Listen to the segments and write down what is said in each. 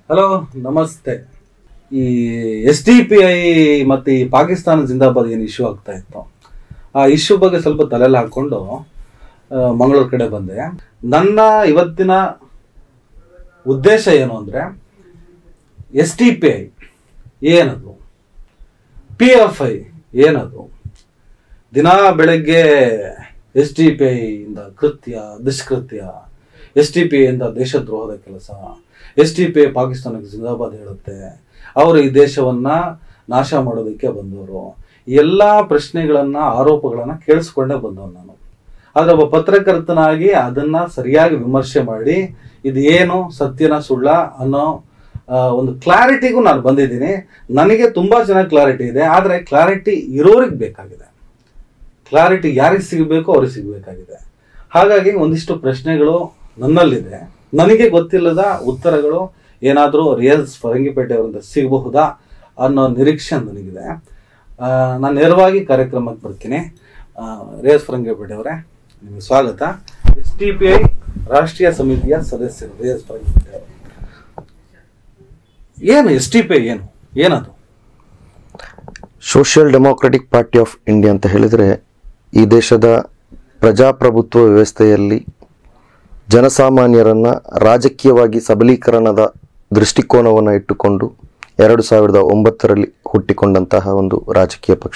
Hello ನಮಸ್ತೆ ಈ S D P I ಮತ್ತು ಈ ಪಾಕಿಸ್ತಾನ ಜಿಂದಾಬಾದ್ ಏನು ಇಶ್ಯೂ ಆಗ್ತಾ ಇತ್ತು ಆ ಇಶ್ಯೂ ಬಗ್ಗೆ ಸ್ವಲ್ಪ ತಲೆಯಲ್ಲಿ ಹಾಕ್ಕೊಂಡು ಮಂಗಳೂರು ಕಡೆ ಬಂದೆ ನನ್ನ ಇವತ್ತಿನ ಉದ್ದೇಶ ಏನು ಅಂದರೆ ಎಸ್ ಡಿ ಪಿ ಐ ಏನದು ಪಿ ಎಫ್ ಐ ಏನದು ದಿನ ಬೆಳಗ್ಗೆ ಎಸ್ ಡಿ ಪಿ ಐಯಿಂದ ಕೃತ್ಯ ದುಷ್ಕೃತ್ಯ ಎಸ್ ಡಿ ಪಿ ಐಯಿಂದ ದೇಶದ್ರೋಹದ ಕೆಲಸ ಎಸ್ ಡಿ ಪಿ ಐ ಪಾಕಿಸ್ತಾನಕ್ಕೆ ಜಿಂದಾಬಾದ್ ಹೇಳುತ್ತೆ ಅವರು ಈ ದೇಶವನ್ನ ನಾಶ ಮಾಡೋದಕ್ಕೆ ಬಂದವರು ಎಲ್ಲ ಪ್ರಶ್ನೆಗಳನ್ನ ಆರೋಪಗಳನ್ನ ಕೇಳಿಸ್ಕೊಂಡೇ ಬಂದವನು ನಾನು ಆದ್ರೆ ಒಬ್ಬ ಪತ್ರಕರ್ತನಾಗಿ ಅದನ್ನ ಸರಿಯಾಗಿ ವಿಮರ್ಶೆ ಮಾಡಿ ಇದು ಏನು ಸತ್ಯನ ಸುಳ್ಳ ಅನ್ನೋ ಆ, ಒಂದು ಕ್ಲಾರಿಟಿಗೂ ನಾನು ಬಂದಿದ್ದೀನಿ ನನಗೆ ತುಂಬಾ ಚೆನ್ನಾಗಿ ಕ್ಲಾರಿಟಿ ಇದೆ ಆದ್ರೆ ಕ್ಲಾರಿಟಿ ಇರೋರಿಗೆ ಬೇಕಾಗಿದೆ ಕ್ಲಾರಿಟಿ ಯಾರಿಗೆ ಸಿಗಬೇಕು ಅವ್ರಿಗೆ ಸಿಗಬೇಕಾಗಿದೆ ಹಾಗಾಗಿ ಒಂದಿಷ್ಟು ಪ್ರಶ್ನೆಗಳು ನನ್ನಲ್ಲಿದೆ ನನಗೆ ಗೊತ್ತಿಲ್ಲದ ಉತ್ತರಗಳು ಏನಾದರೂ ರಿಯಲ್ಸ್ ಫರಂಗಿಪೇಟೆ ಅವರಿಂದ ಸಿಗಬಹುದಾ ಅನ್ನೋ ನಿರೀಕ್ಷೆ ನನಗಿದೆ ಆ, ನಾನು ನೇರವಾಗಿ ಕಾರ್ಯಕ್ರಮಕ್ಕೆ ಬರ್ತೀನಿ ಆ, ರಿಯಲ್ಸ್ ಫರಂಗಿಪೇಟೆ ಅವರೇ ನಿಮಗೆ ಸ್ವಾಗತ ಎಸ್ ಟಿ ಪಿ ಐ ರಾಷ್ಟ್ರೀಯ ಸಮಿತಿಯ ಸದಸ್ಯರು ರಿಯಲ್ಸ್ ಫರಂಗಿಪೇಟೆ ಅವರು ಏನು ಎಸ್ ಟಿ ಪಿ ಐ ಏನು ಏನದು social democratic party of India ಅಂತ ಹೇಳಿದರೆ ಈ ದೇಶದ ಪ್ರಜಾಪ್ರಭುತ್ವ ವ್ಯವಸ್ಥೆಯಲ್ಲಿ ಜನಸಾಮಾನ್ಯರನ್ನು ರಾಜಕೀಯವಾಗಿ ಸಬಲೀಕರಣದ ದೃಷ್ಟಿಕೋನವನ್ನು ಇಟ್ಟುಕೊಂಡು ಎರಡು ಸಾವಿರದ ಒಂಬತ್ತರಲ್ಲಿ ಹುಟ್ಟಿಕೊಂಡಂತಹ ಒಂದು ರಾಜಕೀಯ ಪಕ್ಷ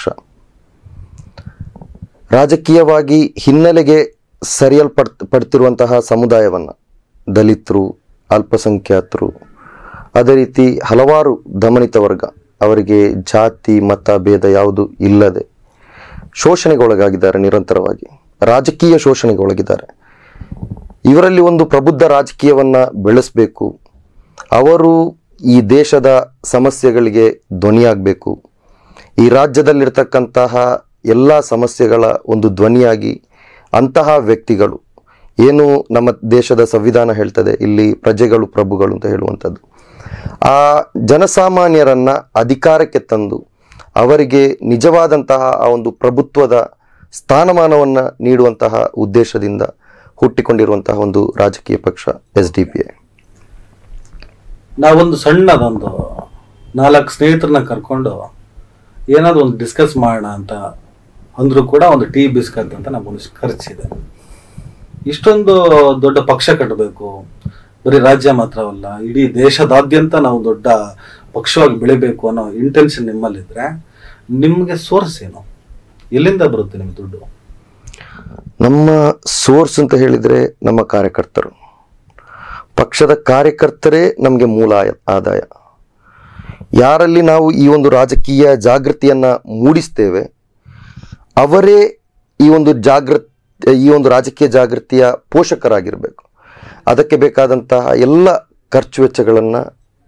ರಾಜಕೀಯವಾಗಿ ಹಿನ್ನೆಲೆಗೆ ಸರಿಯಲ್ಪಡ್ ಪಡ್ತಿರುವಂತಹ ಸಮುದಾಯವನ್ನು ದಲಿತರು ಅಲ್ಪಸಂಖ್ಯಾತರು ಅದೇ ರೀತಿ ಹಲವಾರು ದಮನಿತ ವರ್ಗ ಅವರಿಗೆ ಜಾತಿ ಮತ ಭೇದ ಯಾವುದು ಇಲ್ಲದೆ ಶೋಷಣೆಗೊಳಗಾಗಿದ್ದಾರೆ ನಿರಂತರವಾಗಿ ರಾಜಕೀಯ ಶೋಷಣೆಗೊಳಗಿದ್ದಾರೆ ಇವರಲ್ಲಿ ಒಂದು ಪ್ರಬುದ್ಧ ರಾಜಕೀಯವನ್ನ ಬೆಳೆಸಬೇಕು ಅವರು ಈ ದೇಶದ ಸಮಸ್ಯೆಗಳಿಗೆ ಧ್ವನಿಯಾಗಬೇಕು ಈ ರಾಜ್ಯದಲ್ಲಿರ್ತಕ್ಕಂತಹ ಎಲ್ಲ ಸಮಸ್ಯೆಗಳ ಒಂದು ಧ್ವನಿಯಾಗಿ ಅಂತಹ ವ್ಯಕ್ತಿಗಳು ಏನು ನಮ್ಮ ದೇಶದ ಸಂವಿಧಾನ ಹೇಳ್ತದೆ ಇಲ್ಲಿ ಪ್ರಜೆಗಳು ಪ್ರಭುಗಳು ಅಂತ ಹೇಳುವಂಥದ್ದು ಆ ಜನಸಾಮಾನ್ಯರನ್ನ ಅಧಿಕಾರಕ್ಕೆ ತಂದು ಅವರಿಗೆ ನಿಜವಾದಂತಹ ಆ ಒಂದು ಪ್ರಭುತ್ವದ ಸ್ಥಾನಮಾನವನ್ನು ನೀಡುವಂತಹ ಉದ್ದೇಶದಿಂದ ಹುಟ್ಟಿಕೊಂಡಿರುವಂತಹ ಒಂದು ರಾಜಕೀಯ ಪಕ್ಷ ಎಸ್ ಡಿ ಪಿ ಐ ನಾವೊಂದು ಸಣ್ಣದೊಂದು ನಾಲ್ಕು ಸ್ನೇಹಿತರನ್ನ ಕರ್ಕೊಂಡು ಏನಾದ್ರು ಒಂದು ಡಿಸ್ಕಸ್ ಮಾಡೋಣ ಅಂತ ಅಂದ್ರೂ ಕೂಡ ಒಂದು ಟೀ ಬಿಸ್ಕತ್ ಅಂತ ನಮಗೆ ಖರ್ಚಿದೆ ಇಷ್ಟೊಂದು ದೊಡ್ಡ ಪಕ್ಷ ಕಟ್ಟಬೇಕು ಬರೀ ರಾಜ್ಯ ಮಾತ್ರವಲ್ಲ ಇಡೀ ದೇಶದಾದ್ಯಂತ ನಾವು ದೊಡ್ಡ ಪಕ್ಷವಾಗಿ ಬೆಳಿಬೇಕು ಅನ್ನೋ ಇಂಟೆನ್ಷನ್ ನಿಮ್ಮಲ್ಲಿದ್ರೆ ನಿಮಗೆ ಸೋರ್ಸ್ ಏನು ಎಲ್ಲಿಂದ ಬರುತ್ತೆ ನಿಮ್ಗೆ ದುಡ್ಡು ನಮ್ಮ ಸೋರ್ಸ್ ಅಂತ ಹೇಳಿದರೆ ನಮ್ಮ ಕಾರ್ಯಕರ್ತರು ಪಕ್ಷದ ಕಾರ್ಯಕರ್ತರೇ ನಮಗೆ ಮೂಲ ಆಯ- ಆದಾಯ ಯಾರಲ್ಲಿ ನಾವು ಈ ಒಂದು ರಾಜಕೀಯ ಜಾಗೃತಿಯನ್ನ ಮೂಡಿಸ್ತೇವೆ ಅವರೇ ಈ ಒಂದು ಜಾಗೃತ್ ಈ ಒಂದು ರಾಜಕೀಯ ಜಾಗೃತಿಯ ಪೋಷಕರಾಗಿರಬೇಕು ಅದಕ್ಕೆ ಬೇಕಾದಂತಹ ಎಲ್ಲ ಖರ್ಚು ವೆಚ್ಚಗಳನ್ನು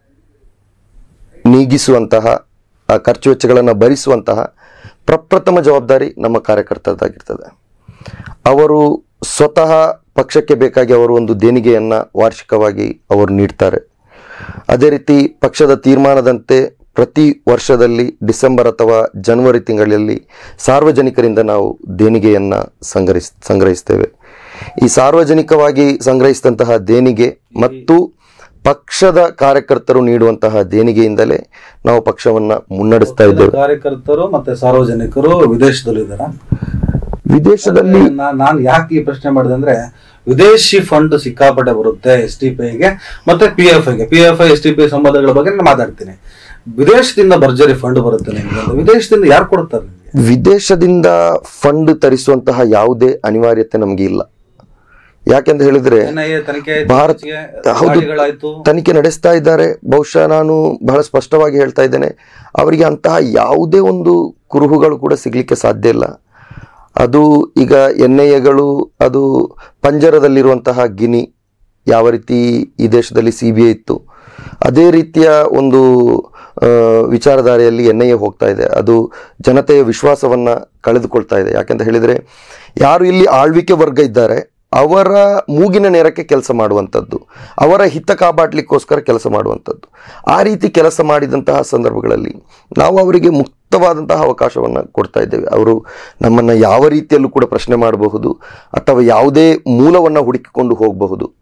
ನೀಗಿಸುವಂತಹ ಆ ಖರ್ಚು ವೆಚ್ಚಗಳನ್ನು ಭರಿಸುವಂತಹ ಪ್ರಪ್ರಥಮ ಜವಾಬ್ದಾರಿ ನಮ್ಮ ಕಾರ್ಯಕರ್ತರದಾಗಿರ್ತದೆ ಅವರು ಸ್ವತಃ ಪಕ್ಷಕ್ಕೆ ಬೇಕಾಗಿ ಅವರು ಒಂದು ದೇಣಿಗೆಯನ್ನ ವಾರ್ಷಿಕವಾಗಿ ಅವರು ನೀಡ್ತಾರೆ ಅದೇ ರೀತಿ ಪಕ್ಷದ ತೀರ್ಮಾನದಂತೆ ಪ್ರತಿ ವರ್ಷದಲ್ಲಿ ಡಿಸೆಂಬರ್ ಅಥವಾ ಜನವರಿ ತಿಂಗಳಲ್ಲಿ ಸಾರ್ವಜನಿಕರಿಂದ ನಾವು ದೇಣಿಗೆಯನ್ನ ಸಂಗ್ರಹಿಸ್ ಸಂಗ್ರಹಿಸ್ತೇವೆ ಈ ಸಾರ್ವಜನಿಕವಾಗಿ ಸಂಗ್ರಹಿಸಿದಂತಹ ದೇಣಿಗೆ ಮತ್ತು ಪಕ್ಷದ ಕಾರ್ಯಕರ್ತರು ನೀಡುವಂತಹ ದೇಣಿಗೆಯಿಂದಲೇ ನಾವು ಪಕ್ಷವನ್ನ ಮುನ್ನಡೆಸ್ತಾ ಇದ್ದೇವೆ ಕಾರ್ಯಕರ್ತರು ಮತ್ತೆ ಸಾರ್ವಜನಿಕರು ವಿದೇಶದಲ್ಲಿದ್ದಾರಾ ವಿದೇಶದಲ್ಲಿ ನಾನು ಯಾಕೆ ಈ ಪ್ರಶ್ನೆ ಮಾಡಿದೆ ಅಂದ್ರೆ ವಿದೇಶಿ ಫಂಡ್ ಸಿಕ್ಕಾಪಟ್ಟೆ ಬರುತ್ತೆ ಎಸ್ ಟಿ ಪಿ ಐಗೆ ಮತ್ತೆ ಪಿ ಎಫ್ ಐಗೆ P F I S T P I ಸಂಬಂಧಗಳ ಬಗ್ಗೆ ನಾನು ಮಾತಾಡ್ತೀನಿ ವಿದೇಶದಿಂದ ಭರ್ಜರಿ ಫಂಡ್ ಬರುತ್ತೆ ನಿಮ್ಗೆ ಅಂತ. ವಿದೇಶದಿಂದ ಯಾರು ಕೊಡ್ತಾರೆ ನಿಮ್ಗೆ ವಿದೇಶದಿಂದ ಫಂಡ್ ತರಿಸುವಂತಹ ಯಾವುದೇ ಅನಿವಾರ್ಯತೆ ನಮಗೆ ಇಲ್ಲ ಯಾಕೆಂತ ಹೇಳಿದ್ರೆ NIA ತನಿಖೆ ಆಯ್ತು, ಭಾರತ ಇತ್ತೀಚೆಗೆ ಹೌದು ದಾಳಿಗಳಾಯ್ತು ತನಿಖೆ ನಡೆಸ್ತಾ ಇದ್ದಾರೆ ಬಹುಶಃ ನಾನು ಬಹಳ ಸ್ಪಷ್ಟವಾಗಿ ಹೇಳ್ತಾ ಇದ್ದೇನೆ ಅವರಿಗೆ ಅಂತಹ ಯಾವುದೇ ಒಂದು ಕುರುಹುಗಳು ಕೂಡ ಸಿಗ್ಲಿಕ್ಕೆ ಸಾಧ್ಯ ಇಲ್ಲ ಅದು ಈಗ ಎನ್ ಐ ಎಗಳು ಅದು ಪಂಜರದಲ್ಲಿರುವಂತಹ ಗಿನಿ ಯಾವ ರೀತಿ ಈ ದೇಶದಲ್ಲಿ ಸಿ ಬಿ ಐ ಇತ್ತು ಅದೇ ರೀತಿಯ ಒಂದು ಆ, ವಿಚಾರಧಾರೆಯಲ್ಲಿ ಎನ್ ಐ ಎ ಹೋಗ್ತಾ ಇದೆ ಅದು ಜನತೆಯ ವಿಶ್ವಾಸವನ್ನ ಕಳೆದುಕೊಳ್ತಾ ಇದೆ ಯಾಕೆಂತ ಹೇಳಿದ್ರೆ ಯಾರು ಇಲ್ಲಿ ಆಳ್ವಿಕೆ ವರ್ಗ ಇದ್ದಾರೆ ಅವರ ಮೂಗಿನ ನೇರಕ್ಕೆ ಕೆಲಸ ಮಾಡುವಂಥದ್ದು ಅವರ ಹಿತ ಕಾಪಾಡಲಿಕ್ಕೋಸ್ಕರ ಕೆಲಸ ಮಾಡುವಂಥದ್ದು ಆ ರೀತಿ ಕೆಲಸ ಮಾಡಿದಂತಹ ಸಂದರ್ಭಗಳಲ್ಲಿ ನಾವು ಅವರಿಗೆ ಮುಕ್ತವಾದಂತಹ ಅವಕಾಶವನ್ನು ಕೊಡ್ತಾ ಇದ್ದೇವೆ ಅವರು ನಮ್ಮನ್ನು ಯಾವ ರೀತಿಯಲ್ಲೂ ಕೂಡ ಪ್ರಶ್ನೆ ಮಾಡಬಹುದು ಅಥವಾ ಯಾವುದೇ ಮೂಲವನ್ನು ಹುಡುಕಿಕೊಂಡು ಹೋಗಬಹುದು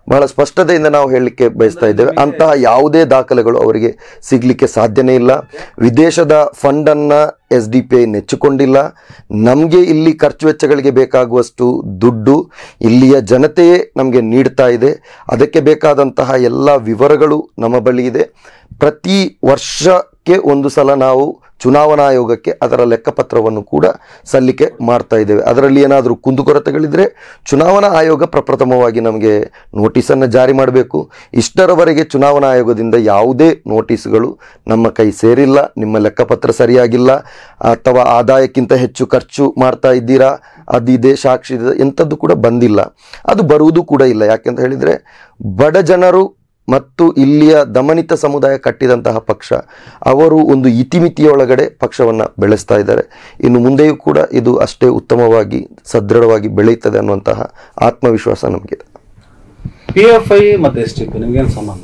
ಬಹಳ ಸ್ಪಷ್ಟತೆಯಿಂದ ನಾವು ಹೇಳಲಿಕ್ಕೆ ಬಯಸ್ತಾ ಇದ್ದೇವೆ ಅಂತಹ ಯಾವುದೇ ದಾಖಲೆಗಳು ಅವರಿಗೆ ಸಿಗ್ಲಿಕ್ಕೆ ಸಾಧ್ಯನೇ ಇಲ್ಲ ವಿದೇಶದ ಫಂಡನ್ನ ಎಸ್ ಡಿ ಪಿ ಐ ನೆಚ್ಚಿಕೊಂಡಿಲ್ಲ ನಮಗೆ ಇಲ್ಲಿ ಖರ್ಚು ವೆಚ್ಚಗಳಿಗೆ ಬೇಕಾಗುವಷ್ಟು ದುಡ್ಡು ಇಲ್ಲಿಯ ಜನತೆಯೇ ನಮಗೆ ನೀಡ್ತಾ ಇದೆ ಅದಕ್ಕೆ ಬೇಕಾದಂತಹ ಎಲ್ಲ ವಿವರಗಳು ನಮ್ಮ ಬಳಿ ಇದೆ ಪ್ರತಿ ವರ್ಷಕ್ಕೆ ಒಂದು ಸಲ ನಾವು ಚುನಾವಣಾ ಆಯೋಗಕ್ಕೆ ಅದರ ಲೆಕ್ಕಪತ್ರವನ್ನು ಕೂಡ ಸಲ್ಲಿಕೆ ಮಾಡ್ತಾ ಇದ್ದೇವೆ ಅದರಲ್ಲಿ ಏನಾದರೂ ಕುಂದುಕೊರತೆಗಳಿದ್ರೆ ಚುನಾವಣಾ ಆಯೋಗ ಪ್ರಪ್ರಥಮವಾಗಿ ನಮಗೆ ನೋಟಿಸನ್ನು ಜಾರಿ ಮಾಡಬೇಕು ಇಷ್ಟರವರೆಗೆ ಚುನಾವಣಾ ಆಯೋಗದಿಂದ ಯಾವುದೇ ನೋಟಿಸ್ಗಳು ನಮ್ಮ ಕೈ ಸೇರಿಲ್ಲ ನಿಮ್ಮ ಲೆಕ್ಕಪತ್ರ ಸರಿಯಾಗಿಲ್ಲ ಅಥವಾ ಆದಾಯಕ್ಕಿಂತ ಹೆಚ್ಚು ಖರ್ಚು ಮಾಡ್ತಾ ಇದ್ದೀರಾ ಅದಿದೆ ಸಾಕ್ಷಿ ಇದೆ ಎಂಥದ್ದು ಕೂಡ ಬಂದಿಲ್ಲ ಅದು ಬರುವುದು ಕೂಡ ಇಲ್ಲ ಯಾಕೆಂತ ಹೇಳಿದರೆ ಬಡ ಜನರು ಮತ್ತು ಇಲ್ಲಿಯ ದಮನಿತ ಸಮುದಾಯ ಕಟ್ಟಿದಂತಹ ಪಕ್ಷ ಅವರು ಒಂದು ಇತಿಮಿತಿಯೊಳಗಡೆ ಪಕ್ಷವನ್ನು ಬೆಳೆಸ್ತಾ ಇದ್ದಾರೆ ಇನ್ನು ಮುಂದೆಯೂ ಕೂಡ ಇದು ಅಷ್ಟೇ ಉತ್ತಮವಾಗಿ ಸದೃಢವಾಗಿ ಬೆಳೆಯುತ್ತದೆ ಅನ್ನುವಂತಹ ಆತ್ಮವಿಶ್ವಾಸ ನಮಗಿದೆ ಪಿ ಎಫ್ ಐ ಮತ್ತೆ ಎಸ್ ಟಿ ಪಿ ನಿಮ್ಗೇನು ಸಂಬಂಧ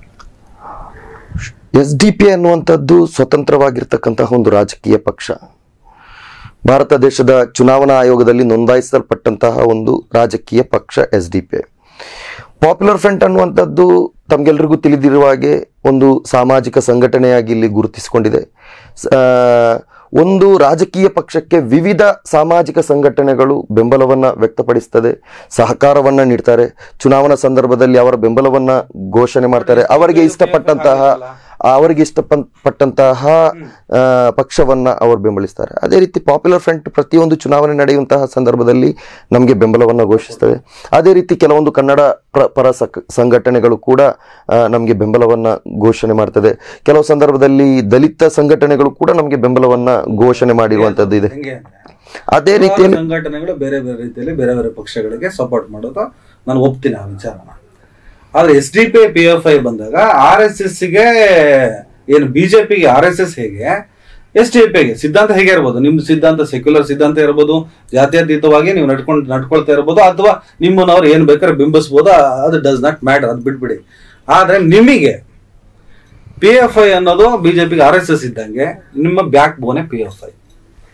ಎಸ್ ಡಿ ಪಿ ಅನ್ನುವಂಥದ್ದು ಸ್ವತಂತ್ರವಾಗಿರ್ತಕ್ಕಂತಹ ಒಂದು ರಾಜಕೀಯ ಪಕ್ಷ ಭಾರತ ದೇಶದ ಚುನಾವಣಾ ಆಯೋಗದಲ್ಲಿ ನೋಂದಾಯಿಸಲ್ಪಟ್ಟಂತಹ ಒಂದು ರಾಜಕೀಯ ಪಕ್ಷ S D P popular front ಅನ್ನುವಂಥದ್ದು ತಮಗೆಲ್ರಿಗೂ ತಿಳಿದಿರುವ ಹಾಗೆ ಒಂದು ಸಾಮಾಜಿಕ ಸಂಘಟನೆಯಾಗಿ ಇಲ್ಲಿ ಗುರುತಿಸಿಕೊಂಡಿದೆ ಸ- ಆ, ಒಂದು ರಾಜಕೀಯ ಪಕ್ಷಕ್ಕೆ ವಿವಿಧ ಸಾಮಾಜಿಕ ಸಂಘಟನೆಗಳು ಬೆಂಬಲವನ್ನು ವ್ಯಕ್ತಪಡಿಸ್ತದೆ ಸಹಕಾರವನ್ನು ನೀಡ್ತಾರೆ ಚುನಾವಣಾ ಸಂದರ್ಭದಲ್ಲಿ ಅವರ ಬೆಂಬಲವನ್ನು ಘೋಷಣೆ ಮಾಡ್ತಾರೆ ಅವರಿಗೆ ಇಷ್ಟಪಟ್ಟಂತಹ ಅವರಿಗೆ ಇಷ್ಟಪಟ್ಟಂತಹ ಆ, ಪಕ್ಷವನ್ನ ಅವರು ಬೆಂಬಲಿಸ್ತಾರೆ ಅದೇ ರೀತಿ ಪಾಪ್ಯುಲರ್ ಫ್ರಂಟ್ ಪ್ರತಿಯೊಂದು ಚುನಾವಣೆ ನಡೆಯುವಂತಹ ಸಂದರ್ಭದಲ್ಲಿ ನಮಗೆ ಬೆಂಬಲವನ್ನು ಘೋಷಿಸ್ತವೆ ಅದೇ ರೀತಿ ಕೆಲವೊಂದು ಕನ್ನಡ ಪ್ರ ಪರ ಸಕ್- ಸಂಘಟನೆಗಳು ಕೂಡ ನಮಗೆ ಬೆಂಬಲವನ್ನ ಘೋಷಣೆ ಮಾಡ್ತದೆ ಕೆಲವು ಸಂದರ್ಭದಲ್ಲಿ ದಲಿತ ಸಂಘಟನೆಗಳು ಕೂಡ ನಮಗೆ ಬೆಂಬಲವನ್ನ ಘೋಷಣೆ ಮಾಡಿರುವಂತದ್ದು ಇದೆ ಹೆಂಗೆ ಅಂದ್ರೆ ಅದೇ ಹಲವಾರು ರೀತಿಯಲ್ಲಿ ಸಂಘಟನೆಗಳು ಬೇರೆ ಬೇರೆ ರೀತಿಯಲ್ಲಿ ಬೇರೆ ಬೇರೆ ಪಕ್ಷಗಳಿಗೆ ಸಪೋರ್ಟ್ ಮಾಡೋದು ನಾನು ಒಪ್ತೀನಿ ಆ ವಿಚಾರನ ಆದ್ರೆ S D P P F I ಬಂದಾಗ ಆರ್ ಎಸ್ ಎಸ್ ಗೆ ಏನು ಬಿಜೆಪಿಗೆ ಆರ್ ಎಸ್ ಎಸ್ ಹೇಗೆ ಎಸ್ ಡಿ ಪಿಗೆ ಸಿದ್ಧಾಂತ ಹೇಗೆ ಇರ್ಬೋದು ನಿಮ್ ಸಿದ್ಧಾಂತ ಸೆಕ್ಯುಲರ್ ಸಿದ್ಧಾಂತ ಇರ್ಬೋದು ಜಾತ್ಯತೀತವಾಗಿ ನೀವು ನಡ್ಕೊಂಡು ನಡ್ಕೊಳ್ತಾ ಇರ್ಬೋದು ಅಥವಾ ನಿಮ್ಮನ್ನವ್ರು ಏನ್ ಬೇಕಾದ್ರೆ ಬಿಂಬಿಸ್ಬೋದು ಆ- ಅದು ಡಸ್ ನಾಟ್ ಮ್ಯಾಟರ್ ಅದು ಬಿಟ್ಬಿಡಿ ಆದ್ರೆ ನಿಮಗೆ ಪಿ ಎಫ್ ಐ ಅನ್ನೋದು ಬಿಜೆಪಿಗೆ ಆರ್ ಎಸ್ ಎಸ್ ಇದ್ದಂಗೆ ನಿಮ್ಮ ಬ್ಯಾಕ್ ಬೋನೆ ಪಿ ಎಫ್ ಐ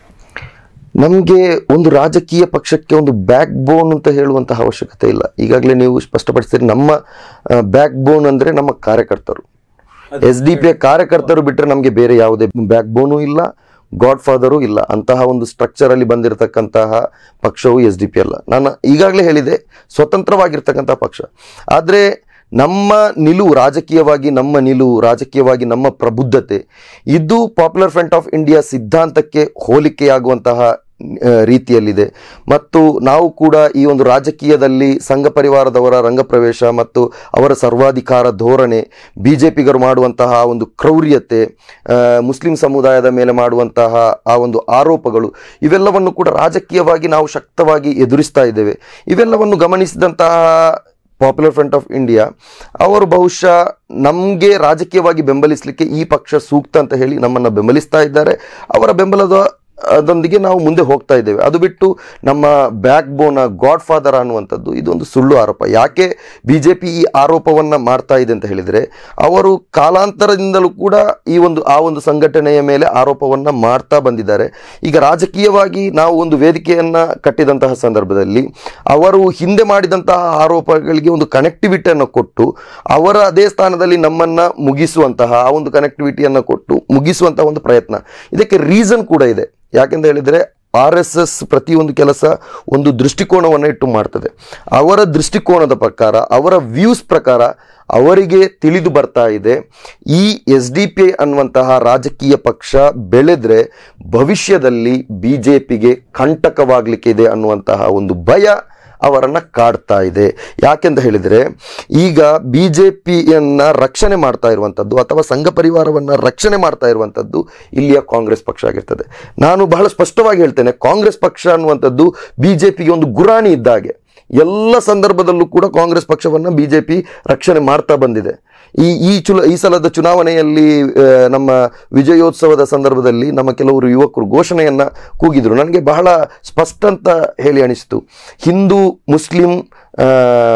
ನಮಗೆ ಒಂದು ರಾಜಕೀಯ ಪಕ್ಷಕ್ಕೆ ಒಂದು ಬ್ಯಾಕ್ ಬೋನ್ ಅಂತ ಹೇಳುವಂತಹ ಅವಶ್ಯಕತೆ ಇಲ್ಲ ಈಗಾಗಲೇ ನೀವು ಸ್ಪಷ್ಟಪಡಿಸ್ತೀರಿ ನಮ್ಮ ಬ್ಯಾಕ್ ಬೋನ್ ಅಂದ್ರೆ ನಮ್ಮ ಕಾರ್ಯಕರ್ತರು ಎಸ್ ಡಿ ಪಿ ಕಾರ್ಯಕರ್ತರು ಬಿಟ್ಟರೆ ನಮಗೆ ಬೇರೆ ಯಾವುದೇ ಬ್ಯಾಕ್ ಬೋನು ಇಲ್ಲ ಗಾಡ್ ಫಾದರು ಇಲ್ಲ ಅಂತಹ ಒಂದು ಸ್ಟ್ರಕ್ಚರ್ ಅಲ್ಲಿ ಬಂದಿರತಕ್ಕಂತಹ ಪಕ್ಷವು ಎಸ್ ಡಿ ಪಿ ಅಲ್ಲ ನಾನು ಈಗಾಗಲೇ ಹೇಳಿದೆ ಸ್ವತಂತ್ರವಾಗಿರ್ತಕ್ಕಂತಹ ಪಕ್ಷ ಆದರೆ ನಮ್ಮ ನಿಲುವು ರಾಜಕೀಯವಾಗಿ ನಮ್ಮ ನಿಲುವು ರಾಜಕೀಯವಾಗಿ ನಮ್ಮ ಪ್ರಬುದ್ಧತೆ ಇದು ಪಾಪ್ಯುಲರ್ ಫ್ರಂಟ್ ಆಫ್ ಇಂಡಿಯಾ ಸಿದ್ಧಾಂತಕ್ಕೆ ಹೋಲಿಕೆಯಾಗುವಂತಹ ಆ, ರೀತಿಯಲ್ಲಿದೆ ಮತ್ತು ನಾವು ಕೂಡ ಈ ಒಂದು ರಾಜಕೀಯದಲ್ಲಿ ಸಂಘ ಪರಿವಾರದವರ ರಂಗಪ್ರವೇಶ ಮತ್ತು ಅವರ ಸರ್ವಾಧಿಕಾರ ಧೋರಣೆ ಬಿ ಜೆ ಪಿಗರು ಮಾಡುವಂತಹ ಒಂದು ಕ್ರೌರ್ಯತೆ ಆ, ಮುಸ್ಲಿಂ ಸಮುದಾಯದ ಮೇಲೆ ಮಾಡುವಂತಹ ಆ ಒಂದು ಆರೋಪಗಳು ಇವೆಲ್ಲವನ್ನು ಕೂಡ ರಾಜಕೀಯವಾಗಿ ನಾವು ಶಕ್ತವಾಗಿ ಎದುರಿಸ್ತಾ ಇದ್ದೇವೆ ಇವೆಲ್ಲವನ್ನು ಗಮನಿಸಿದಂತಹ ಪಾಪ್ಯುಲರ್ ಫ್ರಂಟ್ ಆಫ್ ಇಂಡಿಯಾ ಅವರು ಬಹುಶಃ ನಮಗೆ ರಾಜಕೀಯವಾಗಿ ಬೆಂಬಲಿಸಲಿಕ್ಕೆ ಈ ಪಕ್ಷ ಸೂಕ್ತ ಅಂತ ಹೇಳಿ ನಮ್ಮನ್ನು ಬೆಂಬಲಿಸ್ತಾ ಇದ್ದಾರೆ ಅವರ ಬೆಂಬಲದ ಅದೊಂದಿಗೆ ನಾವು ಮುಂದೆ ಹೋಗ್ತಾ ಇದ್ದೇವೆ ಅದು ಬಿಟ್ಟು ನಮ್ಮ ಬ್ಯಾಕ್ ಬೋನ್ ಗಾಡ್ ಫಾದರ್ ಅನ್ನುವಂಥದ್ದು ಇದೊಂದು ಸುಳ್ಳು ಆರೋಪ ಯಾಕೆ ಬಿ ಜೆ ಪಿ ಈ ಆರೋಪವನ್ನು ಮಾಡ್ತಾ ಇದೆ ಅಂತ ಹೇಳಿದರೆ ಅವರು ಕಾಲಾಂತರದಿಂದಲೂ ಕೂಡ ಈ ಒಂದು ಆ ಒಂದು ಸಂಘಟನೆಯ ಮೇಲೆ ಆರೋಪವನ್ನು ಮಾಡ್ತಾ ಬಂದಿದ್ದಾರೆ ಈಗ ರಾಜಕೀಯವಾಗಿ ನಾವು ಒಂದು ವೇದಿಕೆಯನ್ನು ಕಟ್ಟಿದಂತಹ ಸಂದರ್ಭದಲ್ಲಿ ಅವರು ಹಿಂದೆ ಮಾಡಿದಂತಹ ಆರೋಪಗಳಿಗೆ ಒಂದು ಕನೆಕ್ಟಿವಿಟಿಯನ್ನು ಕೊಟ್ಟು ಅವರ ಅದೇ ಸ್ಥಾನದಲ್ಲಿ ನಮ್ಮನ್ನ ಮುಗಿಸುವಂತಹ ಆ ಒಂದು ಕನೆಕ್ಟಿವಿಟಿಯನ್ನು ಕೊಟ್ಟು ಮುಗಿಸುವಂತಹ ಒಂದು ಪ್ರಯತ್ನ ಇದಕ್ಕೆ ರೀಸನ್ ಕೂಡ ಇದೆ ಯಾಕೆಂತ ಹೇಳಿದರೆ ಆರ್ ಎಸ್ ಎಸ್ ಪ್ರತಿಯೊಂದು ಕೆಲಸ ಒಂದು ದೃಷ್ಟಿಕೋನವನ್ನು ಇಟ್ಟು ಮಾಡ್ತದೆ ಅವರ ದೃಷ್ಟಿಕೋನದ ಪ್ರಕಾರ ಅವರ ವ್ಯೂಸ್ ಪ್ರಕಾರ ಅವರಿಗೆ ತಿಳಿದು ಬರ್ತಾ ಇದೆ ಈ ಎಸ್ ಡಿ ಪಿ ಅನ್ನುವಂತಹ ರಾಜಕೀಯ ಪಕ್ಷ ಬೆಳೆದ್ರೆ ಭವಿಷ್ಯದಲ್ಲಿ ಬಿ ಜೆ ಪಿಗೆ ಕಂಟಕವಾಗಲಿಕ್ಕೆ ಇದೆ ಅನ್ನುವಂತಹ ಒಂದು ಭಯ ಅವರನ್ನ ಕಾಡ್ತಾ ಇದೆ ಯಾಕೆಂತ ಹೇಳಿದರೆ ಈಗ ಬಿ ಜೆ ಪಿಯನ್ನ ರಕ್ಷಣೆ ಮಾಡ್ತಾ ಇರುವಂಥದ್ದು ಅಥವಾ ಸಂಘ ಪರಿವಾರವನ್ನು ರಕ್ಷಣೆ ಮಾಡ್ತಾ ಇರುವಂಥದ್ದು ಇಲ್ಲಿಯ ಕಾಂಗ್ರೆಸ್ ಪಕ್ಷ ಆಗಿರ್ತದೆ ನಾನು ಬಹಳ ಸ್ಪಷ್ಟವಾಗಿ ಹೇಳ್ತೇನೆ ಕಾಂಗ್ರೆಸ್ ಪಕ್ಷ ಅನ್ನುವಂಥದ್ದು ಬಿ ಜೆ ಪಿಗೆ ಒಂದು ಗುರಾಣಿ ಇದ್ದ ಹಾಗೆ ಎಲ್ಲ ಸಂದರ್ಭದಲ್ಲೂ ಕೂಡ ಕಾಂಗ್ರೆಸ್ ಪಕ್ಷವನ್ನು ಬಿ ಜೆ ಪಿ ರಕ್ಷಣೆ ಮಾಡ್ತಾ ಬಂದಿದೆ ಈ ಈ ಚುಲ ಈ ಸಲದ ಚುನಾವಣೆಯಲ್ಲಿ ಆ, ನಮ್ಮ ವಿಜಯೋತ್ಸವದ ಸಂದರ್ಭದಲ್ಲಿ ನಮ್ಮ ಕೆಲವರು ಯುವಕರು ಘೋಷಣೆಯನ್ನ ಕೂಗಿದ್ರು ನನಗೆ ಬಹಳ ಸ್ಪಷ್ಟ ಅಂತ ಹೇಳಿ ಅನಿಸಿತು ಹಿಂದೂ ಮುಸ್ಲಿಂ ಆ,